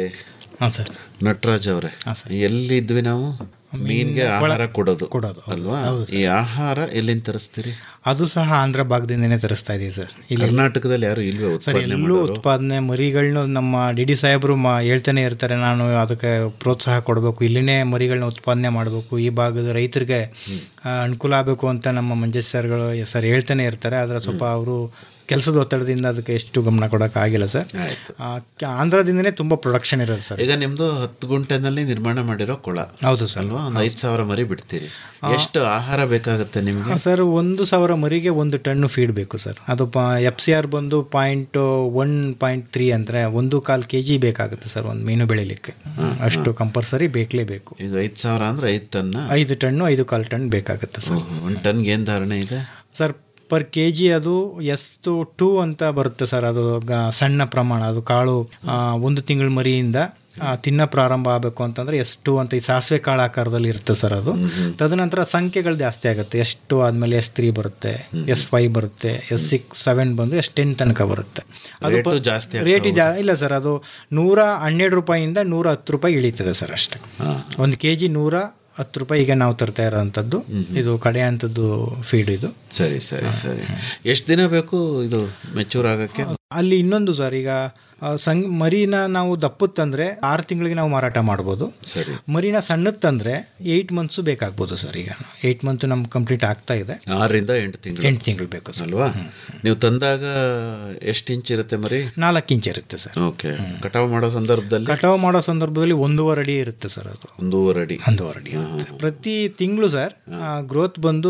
ಹಾಂ ಸರ್ ನಟರಾಜ್ ಅವರೇ ಎಲ್ಲಿದ್ವಿ ನಾವು ಮೀನ್ಗೆ ಆಹಾರ ಕೊಡೋದು ಅಲ್ವಾ ಈ ಆಹಾರ ಎಲ್ಲಿಂದ ತರಿಸ್ತೀರಿ ಅದು ಸಹ ಆಂಧ್ರ ಭಾಗದಿಂದನೇ ತರಿಸ್ತಾ ಇದೀವಿ ಸರ್ ಇಲ್ಲಿ ಕರ್ನಾಟಕದಲ್ಲಿ ಯಾರು ಇಲ್ವೇ ಸರ್ ಉತ್ಪಾದನೆ ಎಲ್ಲೂ ಮಾಡೋರು ಉತ್ಪಾದನೆ ಮರಿಗಳನ್ನ ನಮ್ಮ ಡಿ ಡಿ ಸಾಹೇಬರು ಮಾ ಹೇಳ್ತಾನೆ ಇರ್ತಾರೆ ನಾನು ಅದಕ್ಕೆ ಪ್ರೋತ್ಸಾಹ ಕೊಡಬೇಕು ಇಲ್ಲಿನೇ ಮರಿಗಳನ್ನ ಉತ್ಪಾದನೆ ಮಾಡಬೇಕು ಈ ಭಾಗದ ರೈತರಿಗೆ ಆ, ಅನುಕೂಲ ಆಗಬೇಕು ಅಂತ ನಮ್ಮ ಮಂಜೇಶ್ ಸರ್ಗಳು ಸರ್ ಹೇಳ್ತಾನೆ ಇರ್ತಾರೆ ಆದರೆ ಸ್ವಲ್ಪ ಅವರು ಕೆಲಸದ ಒತ್ತಡದಿಂದ ಅದಕ್ಕೆ ಎಷ್ಟು ಗಮನ ಕೊಡೋಕೆ ಆಗಿಲ್ಲ ಸರ್ ಆ, ಕ- ಆಂಧ್ರದಿಂದನೇ ತುಂಬ ಪ್ರೊಡಕ್ಷನ್ ಇರೋದು ಸರ್ ಈಗ ನಿಮ್ದು ಹತ್ತು ಗುಂಟೆನಲ್ಲಿ ನಿರ್ಮಾಣ ಮಾಡಿರೋ ಕೊಳ ಹೌದು ಸರ್ ಅಲ್ವಾ ಒಂದು ಐದು ಸಾವಿರ ಮರಿ ಬಿಡ್ತೀರಿ ಎಷ್ಟು ಆಹಾರ ಬೇಕಾಗುತ್ತೆ ನಿಮ್ಗೆ ಸರ್ ಒಂದು ಸಾವಿರ ಮರಿಗೆ ಒಂದು ಟನ್ನು ಫೀಡ್ ಬೇಕು ಸರ್ ಅದು ಪ ಎಫ್ ಸಿ ಆರ್ ಬಂದು ಪಾಯಿಂಟ್ ಒನ್ ಪಾಯಿಂಟ್ ತ್ರೀ ಅಂದರೆ ಒಂದು ಕಾಲು ಕೆ ಜಿ ಬೇಕಾಗುತ್ತೆ ಸರ್ ಒಂದು ಮೀನು ಬೆಳಿಲಿಕ್ಕೆ ಅಷ್ಟು ಕಂಪಲ್ಸರಿ ಬೇಕಲೇಬೇಕು ಈಗ ಐದು ಸಾವಿರ ಅಂದ್ರೆ ಐದು ಟನ್ನ ಐದು ಟನ್ನು ಐದು ಕಾಲು ಟನ್ ಬೇಕಾಗುತ್ತೆ ಸರ್ ಒಂದು ಟನ್ಗೆ ಏನು ಧಾರಣೆ ಇದೆ ಸರ್ ಪರ್ ಕೆ ಜಿ ಅದು ಎಷ್ಟು ಟೂ ಅಂತ ಬರುತ್ತೆ ಸರ್ ಅದು ಗ- ಸಣ್ಣ ಪ್ರಮಾಣ ಅದು ಕಾಳು ಆ, ಒಂದು ತಿಂಗಳ ಮರಿಯಿಂದ ಆ, ತಿನ್ನ ಪ್ರಾರಂಭ ಆಗಬೇಕು ಅಂತಂದ್ರೆ ಎಷ್ಟು ಅಂತ ಈ ಸಾಸಿವೆ ಕಾಳು ಆಕಾರದಲ್ಲಿ ಇರುತ್ತೆ ಸರ್ ಅದು ತದನಂತರ ಸಂಖ್ಯೆಗಳು ಜಾಸ್ತಿ ಆಗುತ್ತೆ ಎಷ್ಟು ಆದಮೇಲೆ ಎಸ್ ತ್ರೀ ಬರುತ್ತೆ ಎಸ್ ಫೈವ್ ಬರುತ್ತೆ ಎಸ್ ಸಿಕ್ಸ್ ಸೆವೆನ್ ಬಂದು ಎಸ್ ಟೆನ್ ತನಕ ಬರುತ್ತೆ ರೇಟು ಜಾಸ್ತಿ ಆಗ್ತಾ ರೇಟ್ ಜಾ ಇಲ್ಲ ಸರ್ ಅದು ನೂರ ಹನ್ನೆರಡು ರೂಪಾಯಿಂದ ನೂರ ಹತ್ತು ರೂಪಾಯಿ ಇಳೀತದೆ ಸರ್ ಅಷ್ಟೇ ಒಂದು ಕೆ ಜಿ ನೂರ ಹತ್ತು ರೂಪಾಯಿ ಈಗ ನಾವು ತರ್ತಾ ಇರೋವಂಥದ್ದು ಇದು ಕಡೆ ಅಂಥದ್ದು ಫೀಡ್ ಇದು ಸರಿ ಸರಿ ಸರಿ ಎಷ್ಟು ದಿನ ಬೇಕು ಇದು ಮೆಚೂರ್ ಆಗಕ್ಕೆ ಅಲ್ಲಿ ಇನ್ನೊಂದು ಸರ್ ಈಗ ಆ, ಸಂಗ್ ಮರಿನ ನಾವು ದಪ್ಪತ್ತಂದ್ರೆ ಆರು ತಿಂಗಳಿಗೆ ನಾವು ಮಾರಾಟ ಮಾಡ್ಬೋದು ಸರಿ ಮರಿನ ಸಣ್ಣತ್ತಂದ್ರೆ ಏಯ್ಟ್ ಮಂತ್ಸು ಬೇಕಾಗ್ಬೋದು ಸರ್ ಈಗ ಏಯ್ಟ್ ಮಂತ್ ನಮ್ಗೆ ಕಂಪ್ಲೀಟ್ ಆಗ್ತಾ ಇದೆ ಆರರಿಂದ ಎಂಟು ತಿಂಗಳು ಎಂಟು ತಿಂಗಳು ಬೇಕು ಸರ್ ಅಲ್ವಾ ನೀವು ತಂದಾಗ ಎಷ್ಟು ಇಂಚ್ ಇರುತ್ತೆ ಮರಿ ನಾಲ್ಕು ಇಂಚ್ ಇರುತ್ತೆ ಸರ್ ಓಕೆ ಕಟಾವು ಮಾಡೋ ಸಂದರ್ಭದಲ್ಲಿ ಕಟಾವು ಮಾಡೋ ಸಂದರ್ಭದಲ್ಲಿ ಒಂದೂವರೆ ಅಡಿ ಇರುತ್ತೆ ಸರ್ ಅದು ಒಂದೂವರೆ ಅಡಿ ಒಂದೂವರೆ ಅಡಿ ಇರುತ್ತೆ ಪ್ರತಿ ತಿಂಗಳು ಸರ್ ಗ್ರೋತ್ ಬಂದು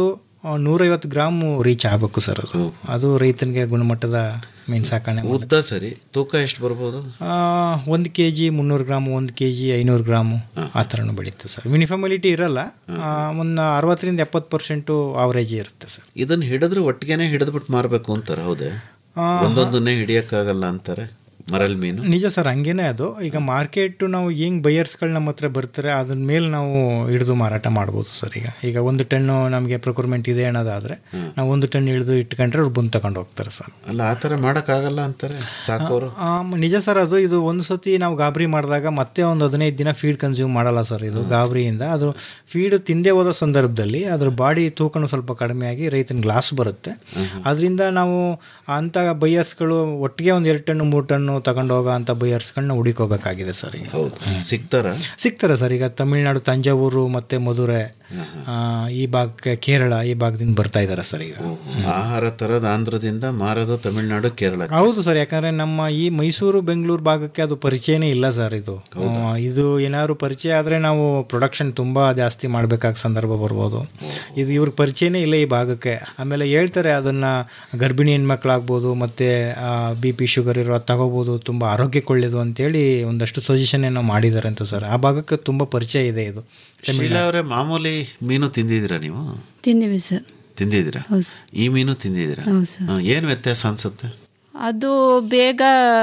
ಆ, ನೂರೈವತ್ತು ಗ್ರಾಮ್ ರೀಚ್ ಆಗಬೇಕು ಸರ್ ಅದು ಅದು ರೈತನಿಗೆ ಗುಣಮಟ್ಟದ ಮೀನು ಸಾಕಣೆ ಉದ್ದ ಸರಿ ತೂಕ ಎಷ್ಟು ಬರ್ಬೋದು ಒಂದು ಕೆ ಜಿ ಮುನ್ನೂರು ಗ್ರಾಮು ಒಂದು ಕೆ ಜಿ ಐನೂರು ಗ್ರಾಮು ಆ ಥರನೂ ಬೆಳೀತದೆ ಸರ್ ಯೂನಿಫಾರ್ಮಲಿಟಿ ಇರಲ್ಲ ಆ, ಒಂದು ಅರವತ್ತರಿಂದ ಎಪ್ಪತ್ತು ಪರ್ಸೆಂಟು ಆವರೇಜ್ ಇರುತ್ತೆ ಸರ್ ಇದನ್ನ ಹಿಡಿದ್ರೆ ಒಟ್ಟಿಗೆನೆ ಹಿಡಿದ್ಬಿಟ್ಟು ಮಾರಬೇಕು ಅಂತಾರೆ ಹೌದೇ ಆ, ಒಂದೊಂದನ್ನೇ ಹಿಡಿಯಕ್ಕಾಗಲ್ಲ ಅಂತಾರೆ ಮರಲ್ ಮೀನು ನಿಜ ಸರ್ ಹಂಗೇನೆ ಅದು ಈಗ ಮಾರ್ಕೆಟ್ ನಾವು ಹೆಂಗ್ ಬೈಯರ್ಸ್ಗಳು ನಮ್ಮ ಹತ್ರ ಬರ್ತಾರೆ ಅದ್ರ ಮೇಲೆ ನಾವು ಹಿಡಿದು ಮಾರಾಟ ಮಾಡ್ಬೋದು ಸರ್ ಈಗ ಈಗ ಒಂದು ಟನ್ನು ನಮಗೆ ಪ್ರೊಕ್ಯೂರ್ಮೆಂಟ್ ಇದೆ ಅನ್ನೋದಾದ್ರೆ ನಾವು ಒಂದು ಟನ್ ಹಿಡಿದು ಇಟ್ಕೊಂಡ್ರೆ ಅವ್ರು ಬಂದು ತಗೊಂಡು ಹೋಗ್ತಾರೆ ಸರ್ ಅಲ್ಲ ಆ ಥರ ಮಾಡೋಕ್ಕಾಗಲ್ಲ ಅಂತಾರೆ ಸಾಕೋರು ಆ, ನಿಜ ಸರ್ ಅದು ಇದು ಒಂದು ಸತಿ ನಾವು ಗಾಬರಿ ಮಾಡಿದಾಗ ಮತ್ತೆ ಒಂದು ಹದಿನೈದು ದಿನ ಫೀಡ್ ಕನ್ಸ್ಯೂಮ್ ಮಾಡಲ್ಲ ಸರ್ ಇದು ಗಾಬರಿಯಿಂದ ಅದು ಫೀಡ್ ತಿಂದೇ ಹೋದ ಸಂದರ್ಭದಲ್ಲಿ ಅದ್ರ ಬಾಡಿ ತೂಕನೂ ಸ್ವಲ್ಪ ಕಡಿಮೆ ಆಗಿ ರೈತನ ಗ್ಲಾಸ್ ಬರುತ್ತೆ ಅದರಿಂದ ನಾವು ಅಂಥ ಬೈಯರ್ಸ್ಗಳು ಒಟ್ಟಿಗೆ ಒಂದು ಎರಡು ಟನ್ನು ಮೂರು ಟನ್ನು ತಗೊಂಡು ಹೋಗೋ ಅಂಥ ಬೈಯರ್ಸ್ಗಳನ್ನ ಹುಡುಕೋಬೇಕಾಗಿದೆ ಸರ್ ಈಗ ಹೌದು ಸಿಗ್ತಾರ ಸಿಗ್ತಾರೆ ಸರ್ ಈಗ ತಮಿಳ್ನಾಡು ತಂಜಾವೂರು ಮತ್ತು ಮಧುರೆ ಆ, ಈ ಭಾಗಕ್ಕೆ ಕೇರಳ ಈ ಭಾಗದಿಂದ ಬರ್ತಾ ಇದ್ದಾರೆ ಸರ್ ಈಗ ಆಹಾರ ತರದ ಆಂಧ್ರದಿಂದ ಮಾರೋದು ತಮಿಳ್ನಾಡು ಕೇರಳ ಹೌದು ಸರ್ ಯಾಕಂದ್ರೆ ನಮ್ಮ ಈ ಮೈಸೂರು ಬೆಂಗಳೂರು ಭಾಗಕ್ಕೆ ಅದು ಪರಿಚಯನೇ ಇಲ್ಲ ಸರ್ ಇದು ಆ, ಇದು ಏನಾದ್ರು ಪರಿಚಯ ಆದರೆ ನಾವು ಪ್ರೊಡಕ್ಷನ್ ತುಂಬ ಜಾಸ್ತಿ ಮಾಡಬೇಕಾದ ಸಂದರ್ಭ ಬರ್ಬೋದು ಇದು ಇವ್ರಿಗೆ ಪರಿಚಯನೇ ಇಲ್ಲ ಈ ಭಾಗಕ್ಕೆ ಆಮೇಲೆ ಹೇಳ್ತಾರೆ ಅದನ್ನ ಗರ್ಭಿಣಿ ಹೆಣ್ಮಕ್ಳಾಗ್ಬೋದು ಮತ್ತು ಬಿ ಪಿ ಶುಗರ್ ಇರೋ ತಗೋಬೋದು ತುಂಬ ಆರೋಗ್ಯಕ್ಕೆ ಒಳ್ಳೆಯದು ಅಂತೇಳಿ ಒಂದಷ್ಟು ಸಜೆಷನ್ ಏನೋ ಮಾಡಿದ್ದಾರೆ ಅಂತ ಸರ್ ಆ ಭಾಗಕ್ಕೆ ತುಂಬ ಪರಿಚಯ ಇದೆ ಇದು ಶೀಲಾ ಅವರೇ ಮಾಮೂಲಿ ಮೀನು ತಿಂದಿದ್ದೀರಾ ನೀವು ತಿಂದಿವಿ ಸರ್ ತಿಂದಿದ್ದೀರಾ ಹೌದು ಸರ್ ಈ ಮೀನು ತಿಂದಿದ್ದೀರಾ ಹೌದು ಸರ್ ಹಾ, ಏನು ವ್ಯತ್ಯಾಸ ಅನ್ಸುತ್ತೆ ಅದು ಬೇಗ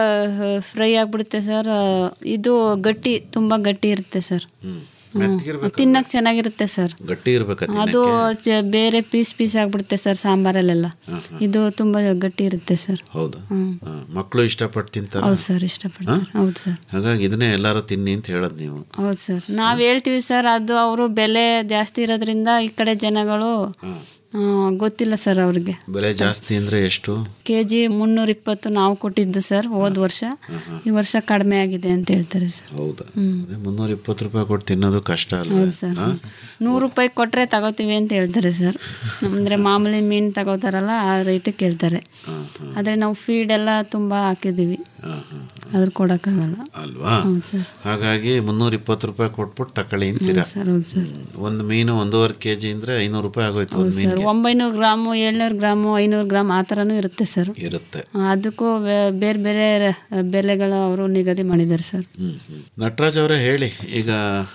ಫ್ರೈ ಆಗಿಬಿಡುತ್ತೆ ಸರ್ ಇದು ಗಟ್ಟಿ ತುಂಬ ಗಟ್ಟಿ ಇರುತ್ತೆ ಸರ್ ತಿನ್ನಕ್ಕೆ ಚೆನ್ನಾಗಿರುತ್ತೆ ಸರ್ ಗಟ್ಟಿ ಇರ್ಬೇಕಾ ಅದು ಚ- ಬೇರೆ ಪೀಸ್ ಪೀಸ್ ಆಗ್ಬಿಡುತ್ತೆ ಸರ್ ಸಾಂಬಾರಲ್ಲೆಲ್ಲ ಇದು ತುಂಬ ಗಟ್ಟಿ ಇರುತ್ತೆ ಸರ್ ಹೌದಾ ಹ್ಮ್. ಹಾ, ಮಕ್ಕಳು ಇಷ್ಟಪಟ್ಟು ತಿಂತಾರ ಹೌದು ಸರ್ ಇಷ್ಟಪಡ್ತಾರೆ ಹೌದು ಸರ್ ಹಾಗಾಗಿ ಇದನ್ನೇ ಎಲ್ಲರೂ ತಿನ್ನಿ ಅಂತ ಹೇಳೋದು ನೀವು ಹೌದು ಸರ್ ನಾವು ಹೇಳ್ತೀವಿ ಸರ್ ಅದು ಅವರು ಬೆಲೆ ಜಾಸ್ತಿ ಇರೋದ್ರಿಂದ ಈ ಕಡೆ ಜನಗಳು ಆ, ಗೊತ್ತಿಲ್ಲ ಸರ್ ಅವ್ರಿಗೆ ಬೆಲೆ ಜಾಸ್ತಿ ಅಂದ್ರೆ ಎಷ್ಟು ಕೆ ಜಿ ಮುನ್ನೂರ ಇಪ್ಪತ್ತು ನಾವು ಕೊಟ್ಟಿದ್ದು ಸರ್ ಹೋದ ವರ್ಷ ಈ ವರ್ಷ ಕಡಿಮೆ ಆಗಿದೆ ಅಂತ ಹೇಳ್ತಾರೆ ಸರ್ ಹೌದಾ ಹ್ಮ್. ಅದೇ ಮುನ್ನೂರ ಇಪ್ಪತ್ತು ರೂಪಾಯಿ ಕೊಟ್ಟು ತಿನ್ನೋದು ಕಷ್ಟ ಅಲ್ವಾ ಹೌದು ಸರ್ ಹಾ? ನೂರು ರೂಪಾಯಿ ಕೊಟ್ಟರೆ ತಗೋತೀವಿ ಅಂತ ಹೇಳ್ತಾರೆ ಸರ್ ಅಂದರೆ ಮಾಮೂಲಿ ಮೀನು ತಗೋತಾರಲ್ಲ ಆ ರೇಟಿಗೆ ಕೇಳ್ತಾರೆ ಆದರೆ ನಾವು ಫೀಡ್ ಎಲ್ಲ ತುಂಬ ಹಾಕಿದ್ದೀವಿ ಅದ್ರ ಕೊಡೋಕ್ಕಾಗಲ್ಲ ಅಲ್ವಾ ಹೌದು ಸರ್ ಹಾಗಾಗಿ ಮುನ್ನೂರ ಇಪ್ಪತ್ತು ರೂಪಾಯಿ ಕೊಟ್ಬಿಟ್ಟು ತಕೊಳ್ಳಿ ಅಂತೀರಾ ಹೌದು ಸರ್ ಹೌದು ಸರ್ ಒಂದು ಮೀನು ಒಂದೂವರೆ ಕೆ ಜಿ ಅಂದ್ರೆ ಐನೂರು ರೂಪಾಯಿ ಆಗೋಯ್ತು ಹೌದು ಒಂದು ಸರ್ ಮೀನಿಗೆ ಒಂಬೈನೂರು ಗ್ರಾಮು ಏಳ್ನೂರು ಗ್ರಾಮು ಐನೂರು ಗ್ರಾಮ್ ಆ ಥರನೂ ಇರುತ್ತೆ ಸರ್ ಇರುತ್ತೆ ಅದಕ್ಕೂ ಬೇ- ಬೇರೆ ಬೇರೆ ಬೆಲೆಗಳು ಅವರು ನಿಗದಿ ಮಾಡಿದ್ದಾರೆ ಸರ್ ಹ್ಮ್ ಹ್ಮ್. ನಟರಾಜ್ ಅವರೇ ಹೇಳಿ ಈಗ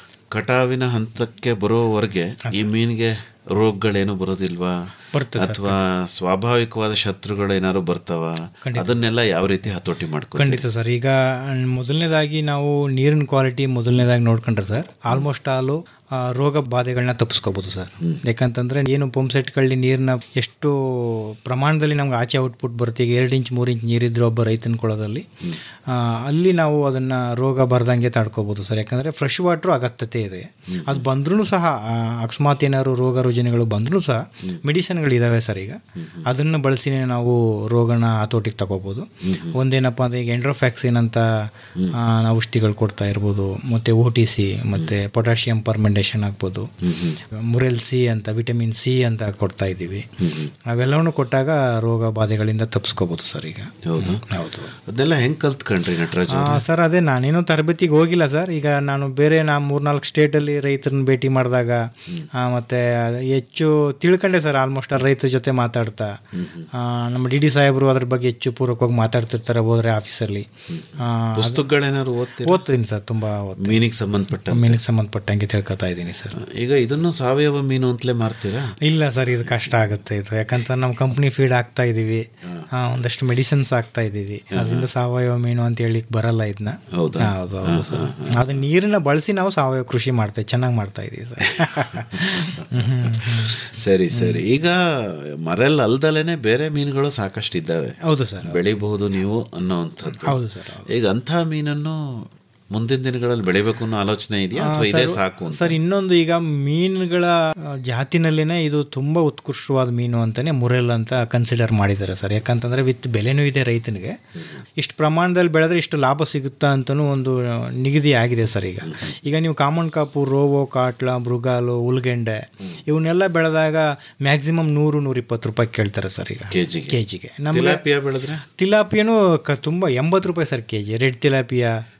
ಕಟಾವಿನ ಹಂತಕ್ಕೆ ಬರೋವರೆಗೆ ಈ ಮೀನಿಗೆ ರೋಗಗಳೇನು ಬರೋದಿಲ್ವಾ ಬರುತ್ತೆ ಸರ್. ಅಥವಾ ಸ್ವಾಭಾವಿಕವಾದ ಶತ್ರುಗಳು ಏನಾದ್ರು ಬರ್ತಾವ ಅದನ್ನೆಲ್ಲ ಯಾವ ರೀತಿ ಹತೋಟಿ ಮಾಡ್ಕೊ ಖಂಡಿತ ಸರ್ ಈಗ ಮೊದಲನೇದಾಗಿ ನಾವು ನೀರಿನ ಕ್ವಾಲಿಟಿ ಮೊದಲನೇದಾಗಿ ನೋಡ್ಕೊಂಡ್ರೆ ಸರ್ ಆಲ್ಮೋಸ್ಟ್ ಆಲು ಆ, ರೋಗ ಬಾಧೆಗಳನ್ನ ತಪ್ಪಿಸ್ಕೋಬೋದು ಸರ್ ಯಾಕಂತಂದ್ರೆ ಏನು ಪಂಪ್ ಸೆಟ್ಗಳಲ್ಲಿ ನೀರನ್ನ ಎಷ್ಟು ಪ್ರಮಾಣದಲ್ಲಿ ನಮ್ಗೆ ಆಚೆ ಔಟ್ಪುಟ್ ಬರುತ್ತೆ ಈಗ ಎರಡು ಇಂಚ್ ಮೂರು ಇಂಚ್ ನೀರಿದ್ರೆ ಒಬ್ಬ ರೈತನ ಕೊಳದಲ್ಲಿ ಆ, ಅಲ್ಲಿ ನಾವು ಅದನ್ನ ರೋಗ ಬರ್ದಂಗೆ ತಡ್ಕೋಬೋದು ಸರ್ ಯಾಕಂದ್ರೆ ಫ್ರೆಶ್ ವಾಟ್ರು ಅಗತ್ಯತೆ ಇದೆ ಅದು ಬಂದ್ರೂ ಸಹ ಆ, ಅಕಸ್ಮಾತ್ ಏನಾದ್ರು ರೋಗ ರುಜಿನಗಳು ಬಂದ್ರೂ ಸಹ ಮೆಡಿಸಿನ್ಗಳು ಇದಾವೆ ಸರ್ ಈಗ ಅದನ್ನು ಬಳಸಿನೇ ನಾವು ರೋಗನ ಹತೋಟಿಗೆ ತಗೋಬೋದು ಒಂದೇನಪ್ಪ ಅಂದ್ರೆ ಈಗ ಎಂಡ್ರೋಫ್ಯಾಕ್ಸಿನ್ ಅಂತ ಆ, ಔಷಧಿಗಳು ಕೊಡ್ತಾ ಇರ್ಬೋದು ಮತ್ತೆ ಓ ಟಿ ಸಿ ಮತ್ತೆ ಪೊಟ್ಯಾಷಿಯಂ ಪರ್ಮೆಂಡೇಷನ್ ಆಗ್ಬೋದು ಮುರೆಲ್ ಸಿ ಅಂತ ವಿಟಮಿನ್ ಸಿ ಅಂತ ಕೊಡ್ತಾ ಇದ್ದೀವಿ ಅವೆಲ್ಲವನ್ನು ಕೊಟ್ಟಾಗ ರೋಗ ಬಾಧೆಗಳಿಂದ ತಪ್ಪಿಸ್ಕೋಬೋದು ಸರ್ ಈಗ ಹೌದು ಹೌದು ಅದನ್ನೆಲ್ಲ ಹೆಂಗ್ ಕಲ್ತ್ಕೊಂಡ್ರಿ ನಟರಾಜ್ ಆ, ಅವ್ರೆ? ಸರ್ ಅದೇ ನಾನೇನು ತರಬೇತಿಗೆ ಹೋಗಿಲ್ಲ ಸರ್ ಈಗ ನಾನು ಬೇರೆ ನಾ ಮೂರ್ನಾಲ್ಕು ಸ್ಟೇಟಲ್ಲಿ ರೈತರನ್ನ ಭೇಟಿ ಮಾಡಿದಾಗ ಆ, ಮತ್ತೆ ಹೆಚ್ಚು ತಿಳ್ಕೊಂಡೆ ಸರ್ ಆಲ್ಮೋಸ್ಟ್ ರೈತರ ಜೊತೆ ಮಾತಾಡ್ತಾ ಆ, ನಮ್ಮ ಡಿ ಡಿ ಸಾಹೇಬರು ಅದ್ರ ಬಗ್ಗೆ ಹೆಚ್ಚು ಪೂರ್ವಕವಾಗಿ ಮಾತಾಡ್ತಿರ್ತಾರೆ ಹೋದ್ರೆ ಆಫೀಸಲ್ಲಿ ಆ, ಅದು- ಪುಸ್ತಕಗಳೇನಾದ್ರು ಓದ್ತೀರಾ ಓದ್ತೀನಿ ಸರ್ ತುಂಬಾ ಓದ್ತೀನಿ. ಮೀನಿಗೆ ಸಂಬಂಧಪಟ್ಟ ಮೀನಿಗೆ ಸಂಬಂಧಪಟ್ಟಂಗೆ ತಿಳ್ಕೊತಾ ಇದ್ದೀನಿ ಸರ್ ಈಗ ಇದನ್ನು ಸಾವಯವ ಮೀನು ಅಂತಲೇ ಮಾರ್ತೀರಾ ಇಲ್ಲ ಸರ್ ಇದು ಕಷ್ಟ ಆಗುತ್ತೆ ಇದು ಯಾಕಂತ ನಮ್ಮ ಕಂಪ್ನಿ ಫೀಡ್ ಹಾಕ್ತಾ ಇದೀವಿ ಆ, ಒಂದಷ್ಟು ಮೆಡಿಸಿನ್ಸ್ ಹಾಕ್ತಾ ಇದೀವಿ ಅದರಿಂದ ಸಾವಯವ ಮೀನು ಅಂತ ಹೇಳಿಕ್ ಬರಲ್ಲ ಇದನ್ನ ಹೌದಾ? ಹೌದು ಹೌದು ಸರ್ ಅದು ನೀರನ್ನ ಬಳಸಿ ನಾವು ಸಾವಯವ ಕೃಷಿ ಮಾಡ್ತಾ ಚೆನ್ನಾಗಿ ಮಾಡ್ತಾ ಇದೀವಿ ಸರ್ ಸರಿ ಸರಿ ಈಗ ಮರೆಲ್ ಅಲ್ದಲೇನೆ ಬೇರೆ ಮೀನುಗಳು ಸಾಕಷ್ಟು ಇದ್ದಾವೆ ಹೌದು ಸರ್ ಬೆಳಿಬಹುದು ನೀವು ಅನ್ನೋವಂಥದ್ದು ಹೌದು ಸರ್ ಈಗ ಅಂಥ ಮೀನನ್ನು ಮುಂದಿನ ದಿನಗಳಲ್ಲಿ ಬೆಳಿಬೇಕು ಅನ್ನೋ ಆಲೋಚನೆ ಇದೆಯಾ ಆ, ಅಥವಾ ಇದೇ ಸರ್, ಸಾಕು ಅಂತ ಸರ್ ಇನ್ನೊಂದು ಈಗ ಮೀನುಗಳ ಆ, ಜಾತಿನಲ್ಲಿನೇ ಇದು ತುಂಬಾ ಉತ್ಕೃಷ್ಟವಾದ ಮೀನು ಅಂತಾನೆ ಮುರೆಲ್ ಅಂತ ಕನ್ಸಿಡರ್ ಮಾಡಿದ್ದಾರೆ ಸರ್ ಯಾಕಂತಂದ್ರೆ ವಿತ್ ಬೆಲೆನೂ ಇದೆ ರೈತನಿಗೆ ಇಷ್ಟು ಪ್ರಮಾಣದಲ್ಲಿ ಬೆಳೆದ್ರೆ ಇಷ್ಟು ಲಾಭ ಸಿಗುತ್ತಾ ಅಂತಲೂ ಒಂದು ಆ, ನಿಗದಿ ಆಗಿದೆ ಸರ್ ಈಗ ಈಗ ನೀವು ಕಾಮನ್ ಕಾಪು ರೋವೋ ಕಾಟ್ಲ ಮೃಗಾಲು ಉಲ್ಗೆಂಡೆ ಇವನ್ನೆಲ್ಲ ಬೆಳೆದಾಗ ಮ್ಯಾಕ್ಸಿಮಮ್ ನೂರು ನೂರಿಪ್ಪತ್ತು ರೂಪಾಯಿ ಕೇಳ್ತಾರೆ ಸರ್ ಈಗ ಕೆಜಿಗೆ ಕೆ ಜಿಗೆ ನಮಗೆ ತಿಲಾಪಿಯಾ ಬೆಳೆದ್ರೆ ತಿಲಾಪಿಯನು ಕ ತುಂಬ ಎಂಬತ್ತು ರೂಪಾಯಿ sir K G red tilapia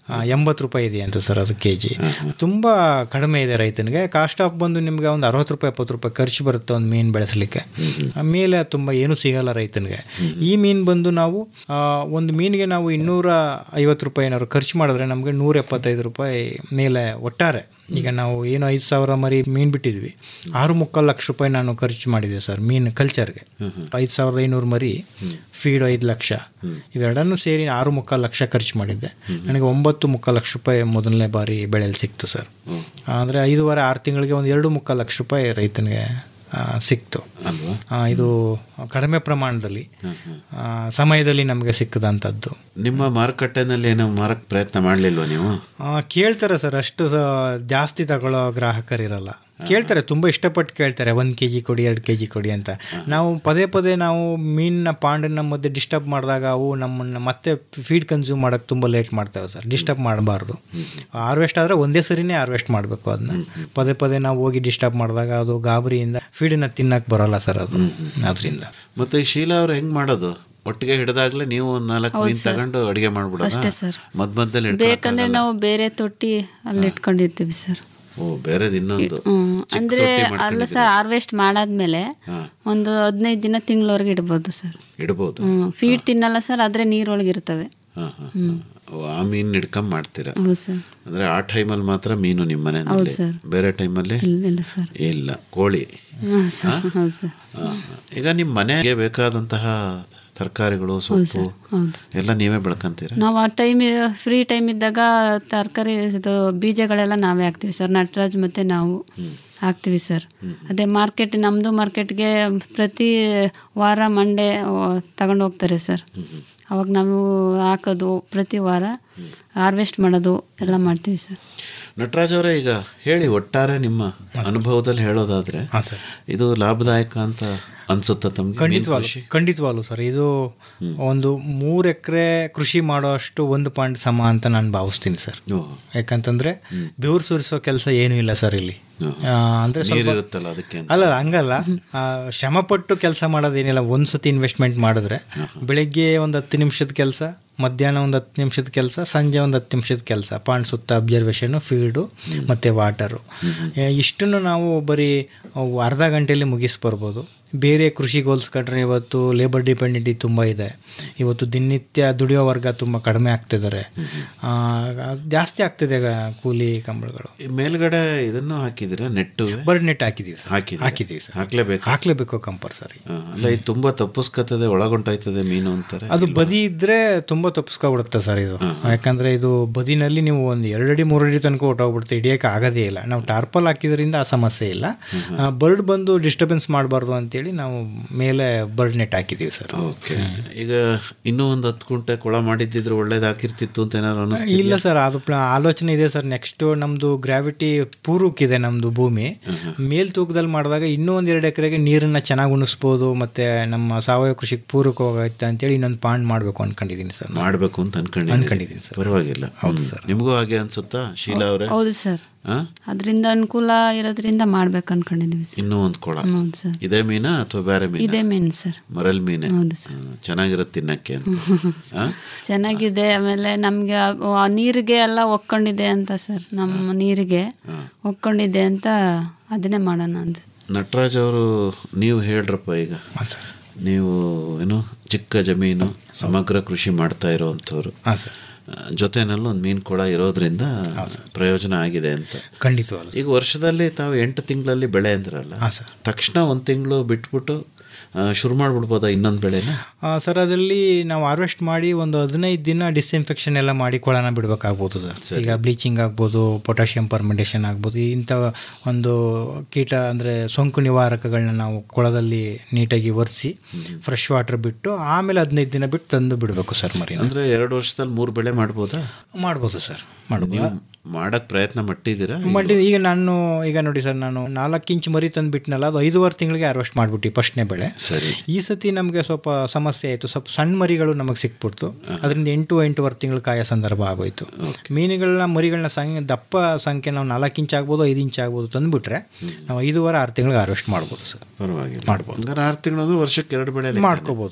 ಎಂಬತ್ತು ರೂಪಾಯಿ ಇದೆ ಅಂತ ಸರ್ ಅದು ಕೆ ಜಿ ತುಂಬ ಕಡಿಮೆ ಇದೆ ರೈತನಿಗೆ ಕಾಸ್ಟ್ ಆಫ್ ಬಂದು ನಿಮಗೆ ಒಂದು ಅರವತ್ತು ರೂಪಾಯಿ ಎಪ್ಪತ್ತು ರೂಪಾಯಿ ಖರ್ಚು ಬರುತ್ತೆ ಒಂದು ಮೀನು ಬೆಳೆಸಲಿಕ್ಕೆ ಮೇಲೆ ತುಂಬ ಏನೂ ಸಿಗಲ್ಲ ರೈತನಿಗೆ ಈ ಮೀನು ಬಂದು ನಾವು ಆ, ಒಂದು ಮೀನಿಗೆ ನಾವು ಇನ್ನೂರ ಐವತ್ತು ರೂಪಾಯಿ ಏನಾದ್ರು ಖರ್ಚು ಮಾಡಿದ್ರೆ ನಮಗೆ ನೂರ ಎಪ್ಪತ್ತೈದು ರೂಪಾಯಿ ಮೇಲೆ ಒಟ್ಟಾರೆ ಈಗ ನಾವು ಏನು ಐದು ಸಾವಿರ ಮರಿ ಮೀನು ಬಿಟ್ಟಿದ್ವಿ ಆರು ಮುಕ್ಕಾಲು ಲಕ್ಷ ರೂಪಾಯಿ ನಾನು ಖರ್ಚು ಮಾಡಿದೆ ಸರ್ ಮೀನು ಕಲ್ಚರ್ಗೆ ಐದು ಸಾವಿರದ ಐನೂರು ಮರಿ ಫೀಡ್ ಐದು ಲಕ್ಷ ಇವೆರಡನ್ನೂ ಸೇರಿ ಆರು ಮುಕ್ಕಾಲು ಲಕ್ಷ ಖರ್ಚು ಮಾಡಿದ್ದೆ ನನಗೆ ಒಂಬತ್ತು ಮುಕ್ಕಾಲು ಲಕ್ಷ ರೂಪಾಯಿ ಮೊದಲನೇ ಬಾರಿ ಬೆಳೆಯಲ್ಲಿ ಸಿಕ್ತು ಸರ್ ಅಂದರೆ ಐದೂವರೆ ಆರು ತಿಂಗಳಿಗೆ ಒಂದು ಎರಡು ಮುಕ್ಕಾಲು ಲಕ್ಷ ರೂಪಾಯಿ ರೈತನಿಗೆ ಆ, ಸಿಕ್ತು ಆ, ಇದು ಕಡಿಮೆ ಪ್ರಮಾಣದಲ್ಲಿ ಆ, ಸಮಯದಲ್ಲಿ ನಮಗೆ ಸಿಕ್ಕದಂಥದ್ದು ನಿಮ್ಮ ಮಾರುಕಟ್ಟೆನಲ್ಲಿ ಏನೋ ಮಾರಕ್ ಪ್ರಯತ್ನ ಮಾಡಲಿಲ್ವಾ ನೀವು ಆ, ಕೇಳ್ತಾರೆ ಸರ್ ಅಷ್ಟು ಸ- ಜಾಸ್ತಿ ತಗೊಳ್ಳೋ ಗ್ರಾಹಕರಿರಲ್ಲ ಕೇಳ್ತಾರೆ ತುಂಬ ಇಷ್ಟಪಟ್ಟು ಕೇಳ್ತಾರೆ ಒಂದು ಕೆ ಜಿ ಕೊಡಿ ಎರಡು ಕೆ ಜಿ ಕೊಡಿ ಅಂತ ನಾವು ಪದೇ ಪದೇ ನಾವು ಮೀನಿನ ಪಾಂಡನ್ನ ಮಧ್ಯೆ ಡಿಸ್ಟರ್ಬ್ ಮಾಡಿದಾಗ ಅವು ನಮ್ಮನ್ನು ಮತ್ತೆ ಫೀಡ್ ಕನ್ಸ್ಯೂಮ್ ಮಾಡೋಕ್ಕೆ ತುಂಬ ಲೇಟ್ ಮಾಡ್ತೇವೆ ಸರ್ ಡಿಸ್ಟರ್ಬ್ ಮಾಡಬಾರ್ದು ಹಾರ್ವೆಸ್ಟ್ ಆದರೆ ಒಂದೇ ಸರಿನೇ ಹಾರ್ವೆಸ್ಟ್ ಮಾಡಬೇಕು ಅದನ್ನ ಪದೇ ಪದೇ ನಾವು ಹೋಗಿ ಡಿಸ್ಟರ್ಬ್ ಮಾಡಿದಾಗ ಅದು ಗಾಬರಿಯಿಂದ ಫೀಡನ್ನ ತಿನ್ನಕ್ಕೆ ಬರೋಲ್ಲ ಸರ್ ಅದು ಅದರಿಂದ ಮತ್ತೆ ಈ ಶೀಲಾ ಅವ್ರು ಹೆಂಗ್ ಮಾಡೋದು ಒಟ್ಟಿಗೆ ಹಿಡಿದಾಗ್ಲೇ ನೀವು ಒಂದ್ ನಾಲ್ಕು ಹೌದು ಮೀನ್ ಸರ್. ತಗೊಂಡು ಅಡಿಗೆ ಮಾಡ್ಬಿಡೋದಾ ಅಷ್ಟೇ ಸರ್. ಮಧ್ಯ ಮಧ್ಯದಲ್ಲಿ ಬೇಕಂದ್ರೆ ನಾವು ಬೇರೆ ತೊಟ್ಟಿ ಅಲ್ಲಿ ಇಟ್ಕೊಂಡಿರ್ತೀವಿ ಸರ್ ಓ ಬೇರೆದು ಇನ್ನೊಂದು ಹ್ಮ್. ಚಿಕ್ಕ ಅಂದ್ರೆ ತೊಟ್ಟಿ ಅಲ್ಲ ಮಾಡ್ಕೊಂಡಿದ್ದೀರಾ? ಸರ್ ಹಾರ್ವೆಸ್ಟ್ ಮಾಡಾದ್ಮೇಲೆ ಹಾ. ಒಂದು ಹದಿನೈದು ದಿನ ತಿಂಗಳವರೆಗೆ ಇಡ್ಬೋದು ಸರ್ ಇಡ್ಬೋದು ಹ್ಮ್ ಫೀಡ್ ತಿನ್ನಲ್ಲ ಸರ್ ಆದ್ರೆ ನೀರೊಳಗೆ ಇರ್ತವೆ ಹಾ, ಹಾ, ಹ್ಮ್ ಓ, ಆ ಮೀನ್ ಹಿಡ್ಕೊಂಡ್ ಮಾಡ್ತೀರಾ ಹೌದು ಸರ್ ಅಂದ್ರೆ ಆ ಟೈಮಲ್ಲಿ ಮಾತ್ರ ಮೀನು ನಿಮ್ಮ ಹೌದು ಮನೆಯಲ್ಲಿ ಸರ್. ಬೇರೆ ಟೈಮಲ್ಲಿ ಇಲ್ಲ ಇಲ್ಲ ಸರ್ ಇಲ್ಲ ಕೋಳಿ ಹ್ಮ್ ಸರ್ ಹೌದು ಸರ್ ಹಾ, ಹಾ. ಈಗ ನಿಮ್ಮ ಮನೆಗೆ ಬೇಕಾದಂತಹ ತರಕಾರಿಗಳು ಹೌದು ಸೊಪ್ಪು ಸರ್ ಹೌದು ಎಲ್ಲ ನೀವೇ ಬೆಳ್ಕೊಂತೀರಾ ನಾವು ಆ ಟೈಮ್ ಫ್ರೀ ಟೈಮ್ ಇದ್ದಾಗ ತರಕಾರಿ ಇದು ಬೀಜಗಳೆಲ್ಲ ನಾವೇ ಹಾಕ್ತೀವಿ ಸರ್ ನಟರಾಜ್ ಮತ್ತೆ ನಾವು ಹಾಕ್ತೀವಿ ಸರ್ ಅದೇ ಮಾರ್ಕೆಟ್ ನಮ್ಮದು ಮಾರ್ಕೆಟ್ಗೆ ಪ್ರತಿ ವಾರ ಮಂಡೇ ತಗೊಂಡು ಹೋಗ್ತಾರೆ ಸರ್ ಅವಾಗ ನಾವು ಹಾಕೋದು ಪ್ರತಿ ವಾರ ಹಾರ್ವೆಸ್ಟ್ ಮಾಡೋದು ಎಲ್ಲ ಮಾಡ್ತೀವಿ ಸರ್ ನಟರಾಜ್ ಅವರೇ ಈಗ ಹೇಳಿ ಒಟ್ಟಾರೆ ನಿಮ್ಮ ಅನುಭವದಲ್ಲಿ ಹೇಳೋದಾದ್ರೆ ಇದು ಲಾಭದಾಯಕ ಅಂತ ಅನ್ಸುತ್ತಾ ತಮ್ಗೆ ಮೀನ್ ಖಂಡಿತವಾಗ್ಲು ಕೃಷಿ? ಖಂಡಿತವಾಗ್ಲು ಸರ್ ಇದು ಒಂದು ಮೂರು ಎಕರೆ ಕೃಷಿ ಮಾಡೋಷ್ಟು ಒಂದು ಪಾಯಿಂಟ್ ಸಮ ಅಂತ ನಾನು ಭಾವಿಸ್ತೀನಿ ಸರ್ ಯಾಕಂತಂದ್ರೆ ಬೆವರು ಸುರಿಸೋ ಕೆಲಸ ಏನೂ ಇಲ್ಲ ಸರ್ ಇಲ್ಲಿ ಆ, ಅಂದ್ರೆ ನೀರ್ ಸ್ವಲ್ಪ ಇರುತ್ತಲ್ಲ ಅದಕ್ಕೆ ಅಂತ. ಅಲ್ಲ ಹಂಗಲ್ಲ ಆ, ಶ್ರಮಪಟ್ಟು ಕೆಲಸ ಮಾಡೋದೇನಿಲ್ಲ ಒಂದು ಸತಿ ಇನ್ವೆಸ್ಟ್ಮೆಂಟ್ ಮಾಡಿದ್ರೆ ಬೆಳಗ್ಗೆ ಒಂದು ಹತ್ತು ನಿಮಿಷದ ಕೆಲಸ ಮಧ್ಯಾಹ್ನ ಒಂದು ಹತ್ತು ನಿಮಿಷದ ಕೆಲಸ ಸಂಜೆ ಒಂದು ಹತ್ತು ನಿಮಿಷದ ಕೆಲಸ ಪಾಂಡ್ ಸುತ್ತ ಅಬ್ಸರ್ವೇಷನು ಫೀಡು ಮತ್ತು ವಾಟರು ಇಷ್ಟನ್ನು ನಾವು ಬರೀ ಅವು ಅರ್ಧ ಗಂಟೆಯಲ್ಲಿ ಮುಗಿಸ್ಬರ್ಬೋದು ಬೇರೆ ಕೃಷಿಗೆ ಹೋಲಿಸ್ಕೊಂಡ್ರೆ ಇವತ್ತು ಲೇಬರ್ ಡಿಪೆಂಡೆಂಟಿ ತುಂಬ ಇದೆ ಇವತ್ತು ದಿನನಿತ್ಯ ದುಡಿಯೋ ವರ್ಗ ತುಂಬ ಕಡಿಮೆ ಆಗ್ತಿದ್ದಾರೆ ಆ, ಜಾಸ್ತಿ ಆಗ್ತಿದೆ ಈಗ ಕೂಲಿ ಕಂಬಳಗಳು ಈ ಮೇಲ್ಗಡೆ ಇದನ್ನು ಹಾಕಿದಿರಾ ನೆಟ್ಟು ಬರೀ ನೆಟ್ ಹಾಕಿದ್ದೀವಿ ಸರ್ ಹಾಕಿದ್ದೀರಾ? ಹಾಕಿದ್ದೀವಿ ಸರ್ ಹಾಕ್ಲೇಬೇಕು ಹಾಕ್ಲೇಬೇಕು ಕಂಪಲ್ಸರಿ ಹಾ, ಅಲ್ಲ ಇದು ತುಂಬಾ ತಪ್ಪಿಸ್ಕತ್ತದೆ ಒಳಗೊಂಟಾಯ್ತದೆ ಮೀನು ಅಂತಾರೆ ಅದು ಬದಿ ಇದ್ರೆ ತುಂಬ ತಪ್ಪಿಸ್ಕೊಬಿಡುತ್ತೆ ಸರ್ ಇದು ಯಾಕಂದ್ರೆ ಇದು ಬದಿನಲ್ಲಿ ನೀವು ಒಂದು ಎರಡು ಅಡಿ ಮೂರು ಅಡಿ ತನಕ ಹೊಟ್ಟೋಗ್ಬಿಡುತ್ತೆ ಹಿಡಿಯೋಕೆ ಆಗೋದೇ ಇಲ್ಲ ನಾವು ಟಾರ್ಪಲ್ ಹಾಕಿದ್ರಿಂದ ಆ ಸಮಸ್ಯೆ ಇಲ್ಲ ಬರ್ಡ್ ಬಂದು ಡಿಸ್ಟರ್ಬೆನ್ಸ್ ಮಾಡಬಾರ್ದು ಅಂತೇಳಿ ನಾವು ಮೇಲೆ ಬರ್ಡ್ ನೆಟ್ ಹಾಕಿದ್ದೀವಿ ಸರ್ ಓಕೆ ಈಗ ಇನ್ನೂ ಒಂದು ಹತ್ತು ಕುಂಟೆ ಕೊಳ ಮಾಡಿದ್ದಿದ್ರೆ ಒಳ್ಳೇದು ಹಾಕಿರ್ತಿತ್ತು ಅಂತ ಏನಾದ್ರು ಇಲ್ಲ ಅನಿಸ್ತಿಲ್ಲ ಸರ್ ಅದು ಪ್ಲ- ಆಲೋಚನೆ ಇದೆ ಸರ್ ನೆಕ್ಸ್ಟ್ ನಮ್ದು ಗ್ರಾವಿಟಿ ಪೂರ್ವಕ್ಕಿದೆ ನಮ್ದು ಭೂಮಿ ಮೇಲ್ ತೂಕದಲ್ಲಿ ಮಾಡಿದಾಗ ಇನ್ನೂ ಒಂದು ಎರಡು ಎಕರೆಗೆ ನೀರನ್ನ ಚೆನ್ನಾಗಿ ಉಣಿಸ್ಬೋದು ಮತ್ತೆ ನಮ್ಮ ಸಾವಯವ ಕೃಷಿಗೆ ಪೂರಕವಾಗತ್ತೆ ಅಂತೇಳಿ ಇನ್ನೊಂದು ಪಾಂಡ್ ಮಾಡಬೇಕು ಅನ್ಕೊಂಡಿದ್ದೀನಿ ಸರ್ ಮಾಡಬೇಕು ಅಂತ ಅನ್ಕೊಂಡಿದ್ದೀನಿ ಅನ್ಕೊಂಡಿದ್ದೀನಿ ಸರ್ ಪರವಾಗಿಲ್ಲ ಹೌದು ಸರ್ ನಿಮಗೂ ಹಾಗೆ ಅನ್ಸುತ್ತಾ ಶೀಲಾ ಅವರೇ ಹೌದು ಸರ್ ಹಾ? ಅದರಿಂದ ಅನುಕೂಲ ಇರೋದ್ರಿಂದ ಮಾಡ್ಬೇಕು ಅನ್ಕೊಂಡಿದೀವಿ ಸರ್ ಇನ್ನೂ ಒಂದು ಕೊಳ ಹೌದು ಸರ್ ಇದೇ ಮೀನಾ ಅಥವಾ ಬೇರೆ ಮೀನಾ ಇದೇ ಮೀನು ಸರ್ ಮರಲ್ ಮೀನೆ ಹೌದು ಚೆನ್ನಾಗಿರುತ್ತೆ ತಿನ್ನಕ್ಕೆ ಅಂತ ಹಾ? ಚೆನ್ನಾಗಿದೆ ಆಮೇಲೆ ನಮಗೆ ಆ ನೀರಿಗೆ ಎಲ್ಲ ಒಕ್ಕೊಂಡಿದೆ ಅಂತ ಸರ್ ನಮ್ಮ ನೀರಿಗೆ ಒಕ್ಕೊಂಡಿದೆ ಅಂತ ಅದನ್ನೇ ಮಾಡೋಣ ಅಂತ ನಟರಾಜ್ ಅವರು ನೀವು ಹೇಳ್ರಪ್ಪ ಈಗ ನೀವು ಏನು ಚಿಕ್ಕ ಜಮೀನು ಸಮಗ್ರ ಕೃಷಿ ಮಾಡ್ತಾ ಇರೋವಂಥವ್ರು ಹಾಂ ಸರ್ ಜೊತೆನಲ್ಲಿ ಒಂದು ಮೀನು ಕೊಳ ಇರೋದ್ರಿಂದ ಪ್ರಯೋಜನ ಆಗಿದೆ ಅಂತ ಖಂಡಿತವಾಗ್ಲು ಈಗ ವರ್ಷದಲ್ಲಿ ತಾವು ಎಂಟು ತಿಂಗಳಲ್ಲಿ ಬೆಳೆ ಅಂದ್ರಲ್ಲ ಹಾಂ ಸರ್ ತಕ್ಷಣ ಒಂದು ತಿಂಗಳು ಬಿಟ್ಬಿಟ್ಟು ಆ, ಶುರು ಮಾಡ್ಬಿಡ್ಬೋದಾ ಇನ್ನೊಂದು ಬೆಳೆನ ಆ, ಸರ್ ಅದರಲ್ಲಿ ನಾವು ಹಾರ್ವೆಸ್ಟ್ ಮಾಡಿ ಒಂದು ಹದಿನೈದು ದಿನ ಡಿಸ್ಇನ್ಫೆಕ್ಷನ್ ಎಲ್ಲ ಮಾಡಿ ಕೊಳನ ಬಿಡಬೇಕಾಗ್ಬೋದು ಸರ್ ಈಗ ಬ್ಲೀಚಿಂಗ್ ಆಗ್ಬೋದು ಪೊಟ್ಯಾಷಿಯಂ ಪರ್ಮೆಂಟೇಷನ್ ಆಗ್ಬೋದು ಇಂಥ ಒಂದು ಕೀಟ ಅಂದರೆ ಸೋಂಕು ನಿವಾರಕಗಳನ್ನ ನಾವು ಕೊಳದಲ್ಲಿ ನೀಟಾಗಿ ಒರೆಸಿ ಫ್ರೆಶ್ ವಾಟರ್ ಬಿಟ್ಟು ಆಮೇಲೆ ಹದಿನೈದು ದಿನ ಬಿಟ್ಟು ತಂದು ಬಿಡಬೇಕು ಸರ್ ಮರಿ ಅಂದ್ರೆ ಎರಡು ವರ್ಷದಲ್ಲಿ ಮೂರು ಬೆಳೆ ಮಾಡ್ಬೋದಾ ಮಾಡ್ಬೋದು ಸರ್ ಮಾಡ್ಬೋದು ನೀವು ಮಾಡಕ್ ಪ್ರಯತ್ನ ಮಟ್ಟಿದ್ದೀರಾ ಮಾಡಿ ಈಗ ನಾನು ಈಗ ನೋಡಿ ಸರ್ ನಾನು ನಾಲ್ಕು ಇಂಚ್ ಮರಿ ತಂದು ಬಿಟ್ನಲ್ಲ ಅದು ಐದೂವರೆ ತಿಂಗಳಿಗೆ ಹಾರ್ವೆಸ್ಟ್ ಮಾಡಿಬಿಟ್ಟು ಫಸ್ಟ್ನೇ ಬೆಳೆ ಸರಿ ಈ ಸತಿ ನಮಗೆ ಸ್ವಲ್ಪ ಸಮಸ್ಯೆ ಆಯಿತು ಸ್ವಲ್ಪ ಸಣ್ಣ ಮರಿಗಳು ನಮಗೆ ಸಿಕ್ಬಿಡ್ತು ಅದರಿಂದ ಎಂಟು ಎಂಟೂವರೆ ತಿಂಗಳು ಕಾಯೋ ಸಂದರ್ಭ ಆಗೋಯ್ತು ಮೀನುಗಳನ್ನ ಮರಿಗಳನ್ನ ಸಂಖ್ಯೆ ದಪ್ಪ ಸಂಖ್ಯೆ ನಾವು ನಾಲ್ಕು ಇಂಚ್ ಆಗ್ಬೋದು ಐದು ಇಂಚ್ ಆಗ್ಬೋದು ತಂದುಬಿಟ್ರೆ ನಾವು ಐದೂವರೆ ಆರು ತಿಂಗಳಿಗೆ ಹಾರ್ವೆಸ್ಟ್ ಮಾಡ್ಬೋದು ಸರ್ ಪರವಾಗಿಲ್ಲ ಮಾಡ್ಬೋದು ಹಂಗಾರೆ ಆರು ತಿಂಗಳು ಅಂದ್ರೆ ವರ್ಷಕ್ಕೆ ಎರಡು ಬೆಳೆ ಲೆಕ್ಕ. ಮಾಡ್ಕೋಬೋದು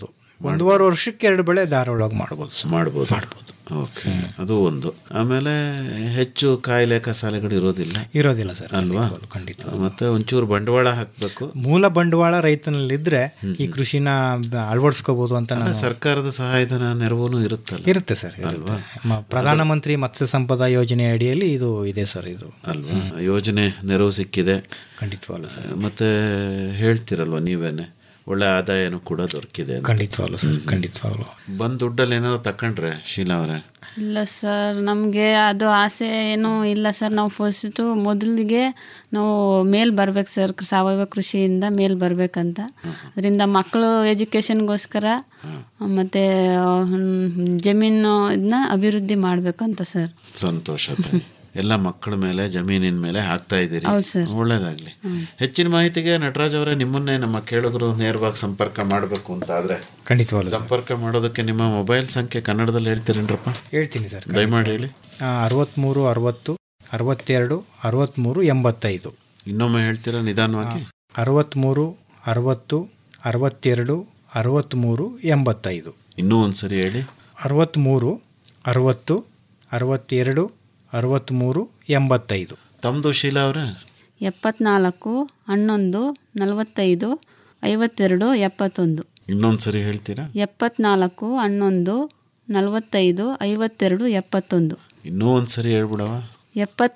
ಒಂದೂವರೆ ವರ್ಷಕ್ಕೆ ಎರಡು ಬೆಳೆ ಧಾರಾಳ ಮಾಡ್ಬೋದು ಸರ್ ಮಾಡ್ಬೋದು ಮಾಡ್ಬೋದು ಓಕೆ ಅದು ಒಂದು ಆಮೇಲೆ ಹೆಚ್ಚು ಕಾಯಿಲೆ ಕಸಾಲೆಗಳು ಇರೋದಿಲ್ಲ ಇರೋದಿಲ್ಲ ಸರ್ ಅಲ್ವಾ ಮತ್ತೆ ಒಂಚೂರು ಬಂಡವಾಳ ಹಾಕಬೇಕು ಮೂಲ ಬಂಡವಾಳ ರೈತನಲ್ಲಿದ್ರೆ ಈ ಕೃಷಿನ ಬ- ಅಳವಡಿಸ್ಕೋಬಹುದು ಅಂತ ನಾನು ಸರ್ಕಾರದ ಸಹಾಯಧನ ನೆರವು ಇರುತ್ತಲ್ಲ ಇರುತ್ತೆ ಸರ್ ಇರುತ್ತೆ. ಅಲ್ವಾ ಮ- ಪ್ರಧಾನಮಂತ್ರಿ ಮತ್ಸ್ಯ ಸಂಪದ ಯೋಜನೆ ಅಡಿಯಲ್ಲಿ ಇದು ಇದೆ ಸರ್ ಇದು ಅಲ್ವಾ ಯೋಜನೆ ನೆರವು ಸಿಕ್ಕಿದೆ ಖಂಡಿತವಾಗ್ಲು ಸರ್ ಮತ್ತೆ ಹೇಳ್ತಿರಲ್ವ ನೀವೇನೆ ಒಳ್ಳೆ ಆದಾಯನೂ ಕೂಡ ದೊರಕಿದೆ ಅಂತ. ಖಂಡಿತವಾಗ್ಲು ಸರ್ ಖಂಡಿತವಾಗ್ಲು ಬಂದ್ ದುಡ್ಡಲ್ಲಿ ಏನಾದ್ರು ತಕೊಂಡ್ರೆ ಶೀಲಾ ಅವರೇ ಇಲ್ಲ ಸರ್ ನಮಗೆ ಅದು ಆಸೆ ಏನೂ ಇಲ್ಲ ಸರ್ ನಾವು ಫಸ್ಟು ಮೊದಲಿಗೆ ನಾವು ಮೇಲ್ ಬರ್ಬೇಕು ಸರ್ ಸಾವಯವ ಕೃಷಿಯಿಂದ ಮೇಲ್ ಬರಬೇಕಂತ ಅದರಿಂದ ಮಕ್ಕಳು ಎಜುಕೇಷನ್ಗೋಸ್ಕರ ಮತ್ತು ಜಮೀನು ಇದನ್ನ ಅಭಿವೃದ್ಧಿ ಮಾಡಬೇಕಂತ ಸರ್ ಸಂತೋಷ ತಾಯಿ. ಎಲ್ಲ ಮಕ್ಕಳ ಮೇಲೆ ಜಮೀನಿನ ಮೇಲೆ ಹಾಕ್ತಾ ಇದ್ದೀರಿ ಹೌದು ಸರ್. ಒಳ್ಳೇದಾಗ್ಲಿ ಹೆಚ್ಚಿನ ಮಾಹಿತಿಗೆ ನಟರಾಜ್ ಅವರೇ ನಿಮ್ಮನ್ನೇ ನಮ್ಮ ಕೇಳುಗರು ನೇರವಾಗಿ ಸಂಪರ್ಕ ಮಾಡಬೇಕು ಅಂತ ಆದ್ರೆ ಖಂಡಿತವಾಗ್ಲು ಸರ್. ಸಂಪರ್ಕ ಮಾಡೋದಕ್ಕೆ ನಿಮ್ಮ ಮೊಬೈಲ್ ಸಂಖ್ಯೆ ಕನ್ನಡದಲ್ಲಿ ಹೇಳ್ತೀರೇನ್ರಪ್ಪ ಹೇಳ್ತೀನಿ ಸರ್ ದಯಮಾಡಿ ಹೇಳಿ ಆ, ಅರವತ್ತ್ಮೂರು ಅರವತ್ತು ಅರವತ್ತೆರಡು ಅರವತ್ತ್ಮೂರು ಎಂಬತ್ತೈದು ಇನ್ನೊಮ್ಮೆ ಹೇಳ್ತೀರಾ ನಿಧಾನವಾಗಿ ಅರವತ್ತ್ಮೂರು ಅರವತ್ತು ಅರವತ್ತೆರಡು ಅರವತ್ತ್ಮೂರು ಎಂಬತ್ತೈದು ಇನ್ನೂ ಒಂದ್ಸರಿ ಹೇಳಿ ಅರವತ್ತ್ಮೂರು ಅರವತ್ತು ಅರವತ್ತೆರಡು ಅರವತ್ತ್ಮೂರು ಎಂಬತ್ತೈದು ತಮ್ಮದು ಶೀಲಾ ಅವರೇ ಎಪ್ಪತ್ನಾಲ್ಕು ಹನ್ನೊಂದು ನಲವತ್ತೈದು ಐವತ್ತೆರಡು ಎಪ್ಪತ್ತೊಂದು ಇನ್ನೊಂದ್ಸರಿ ಹೇಳ್ತೀರಾ ಎಪ್ಪತ್ನಾಲ್ಕು ಹನ್ನೊಂದು ನಲವತ್ತೈದು ಐವತ್ತೆರಡು ಎಪ್ಪತ್ತೊಂದು ಇನ್ನೂ ಒಂದ್ಸರಿ ಹೇಳ್ಬಿಡವಾ ಎಪ್ಪತ್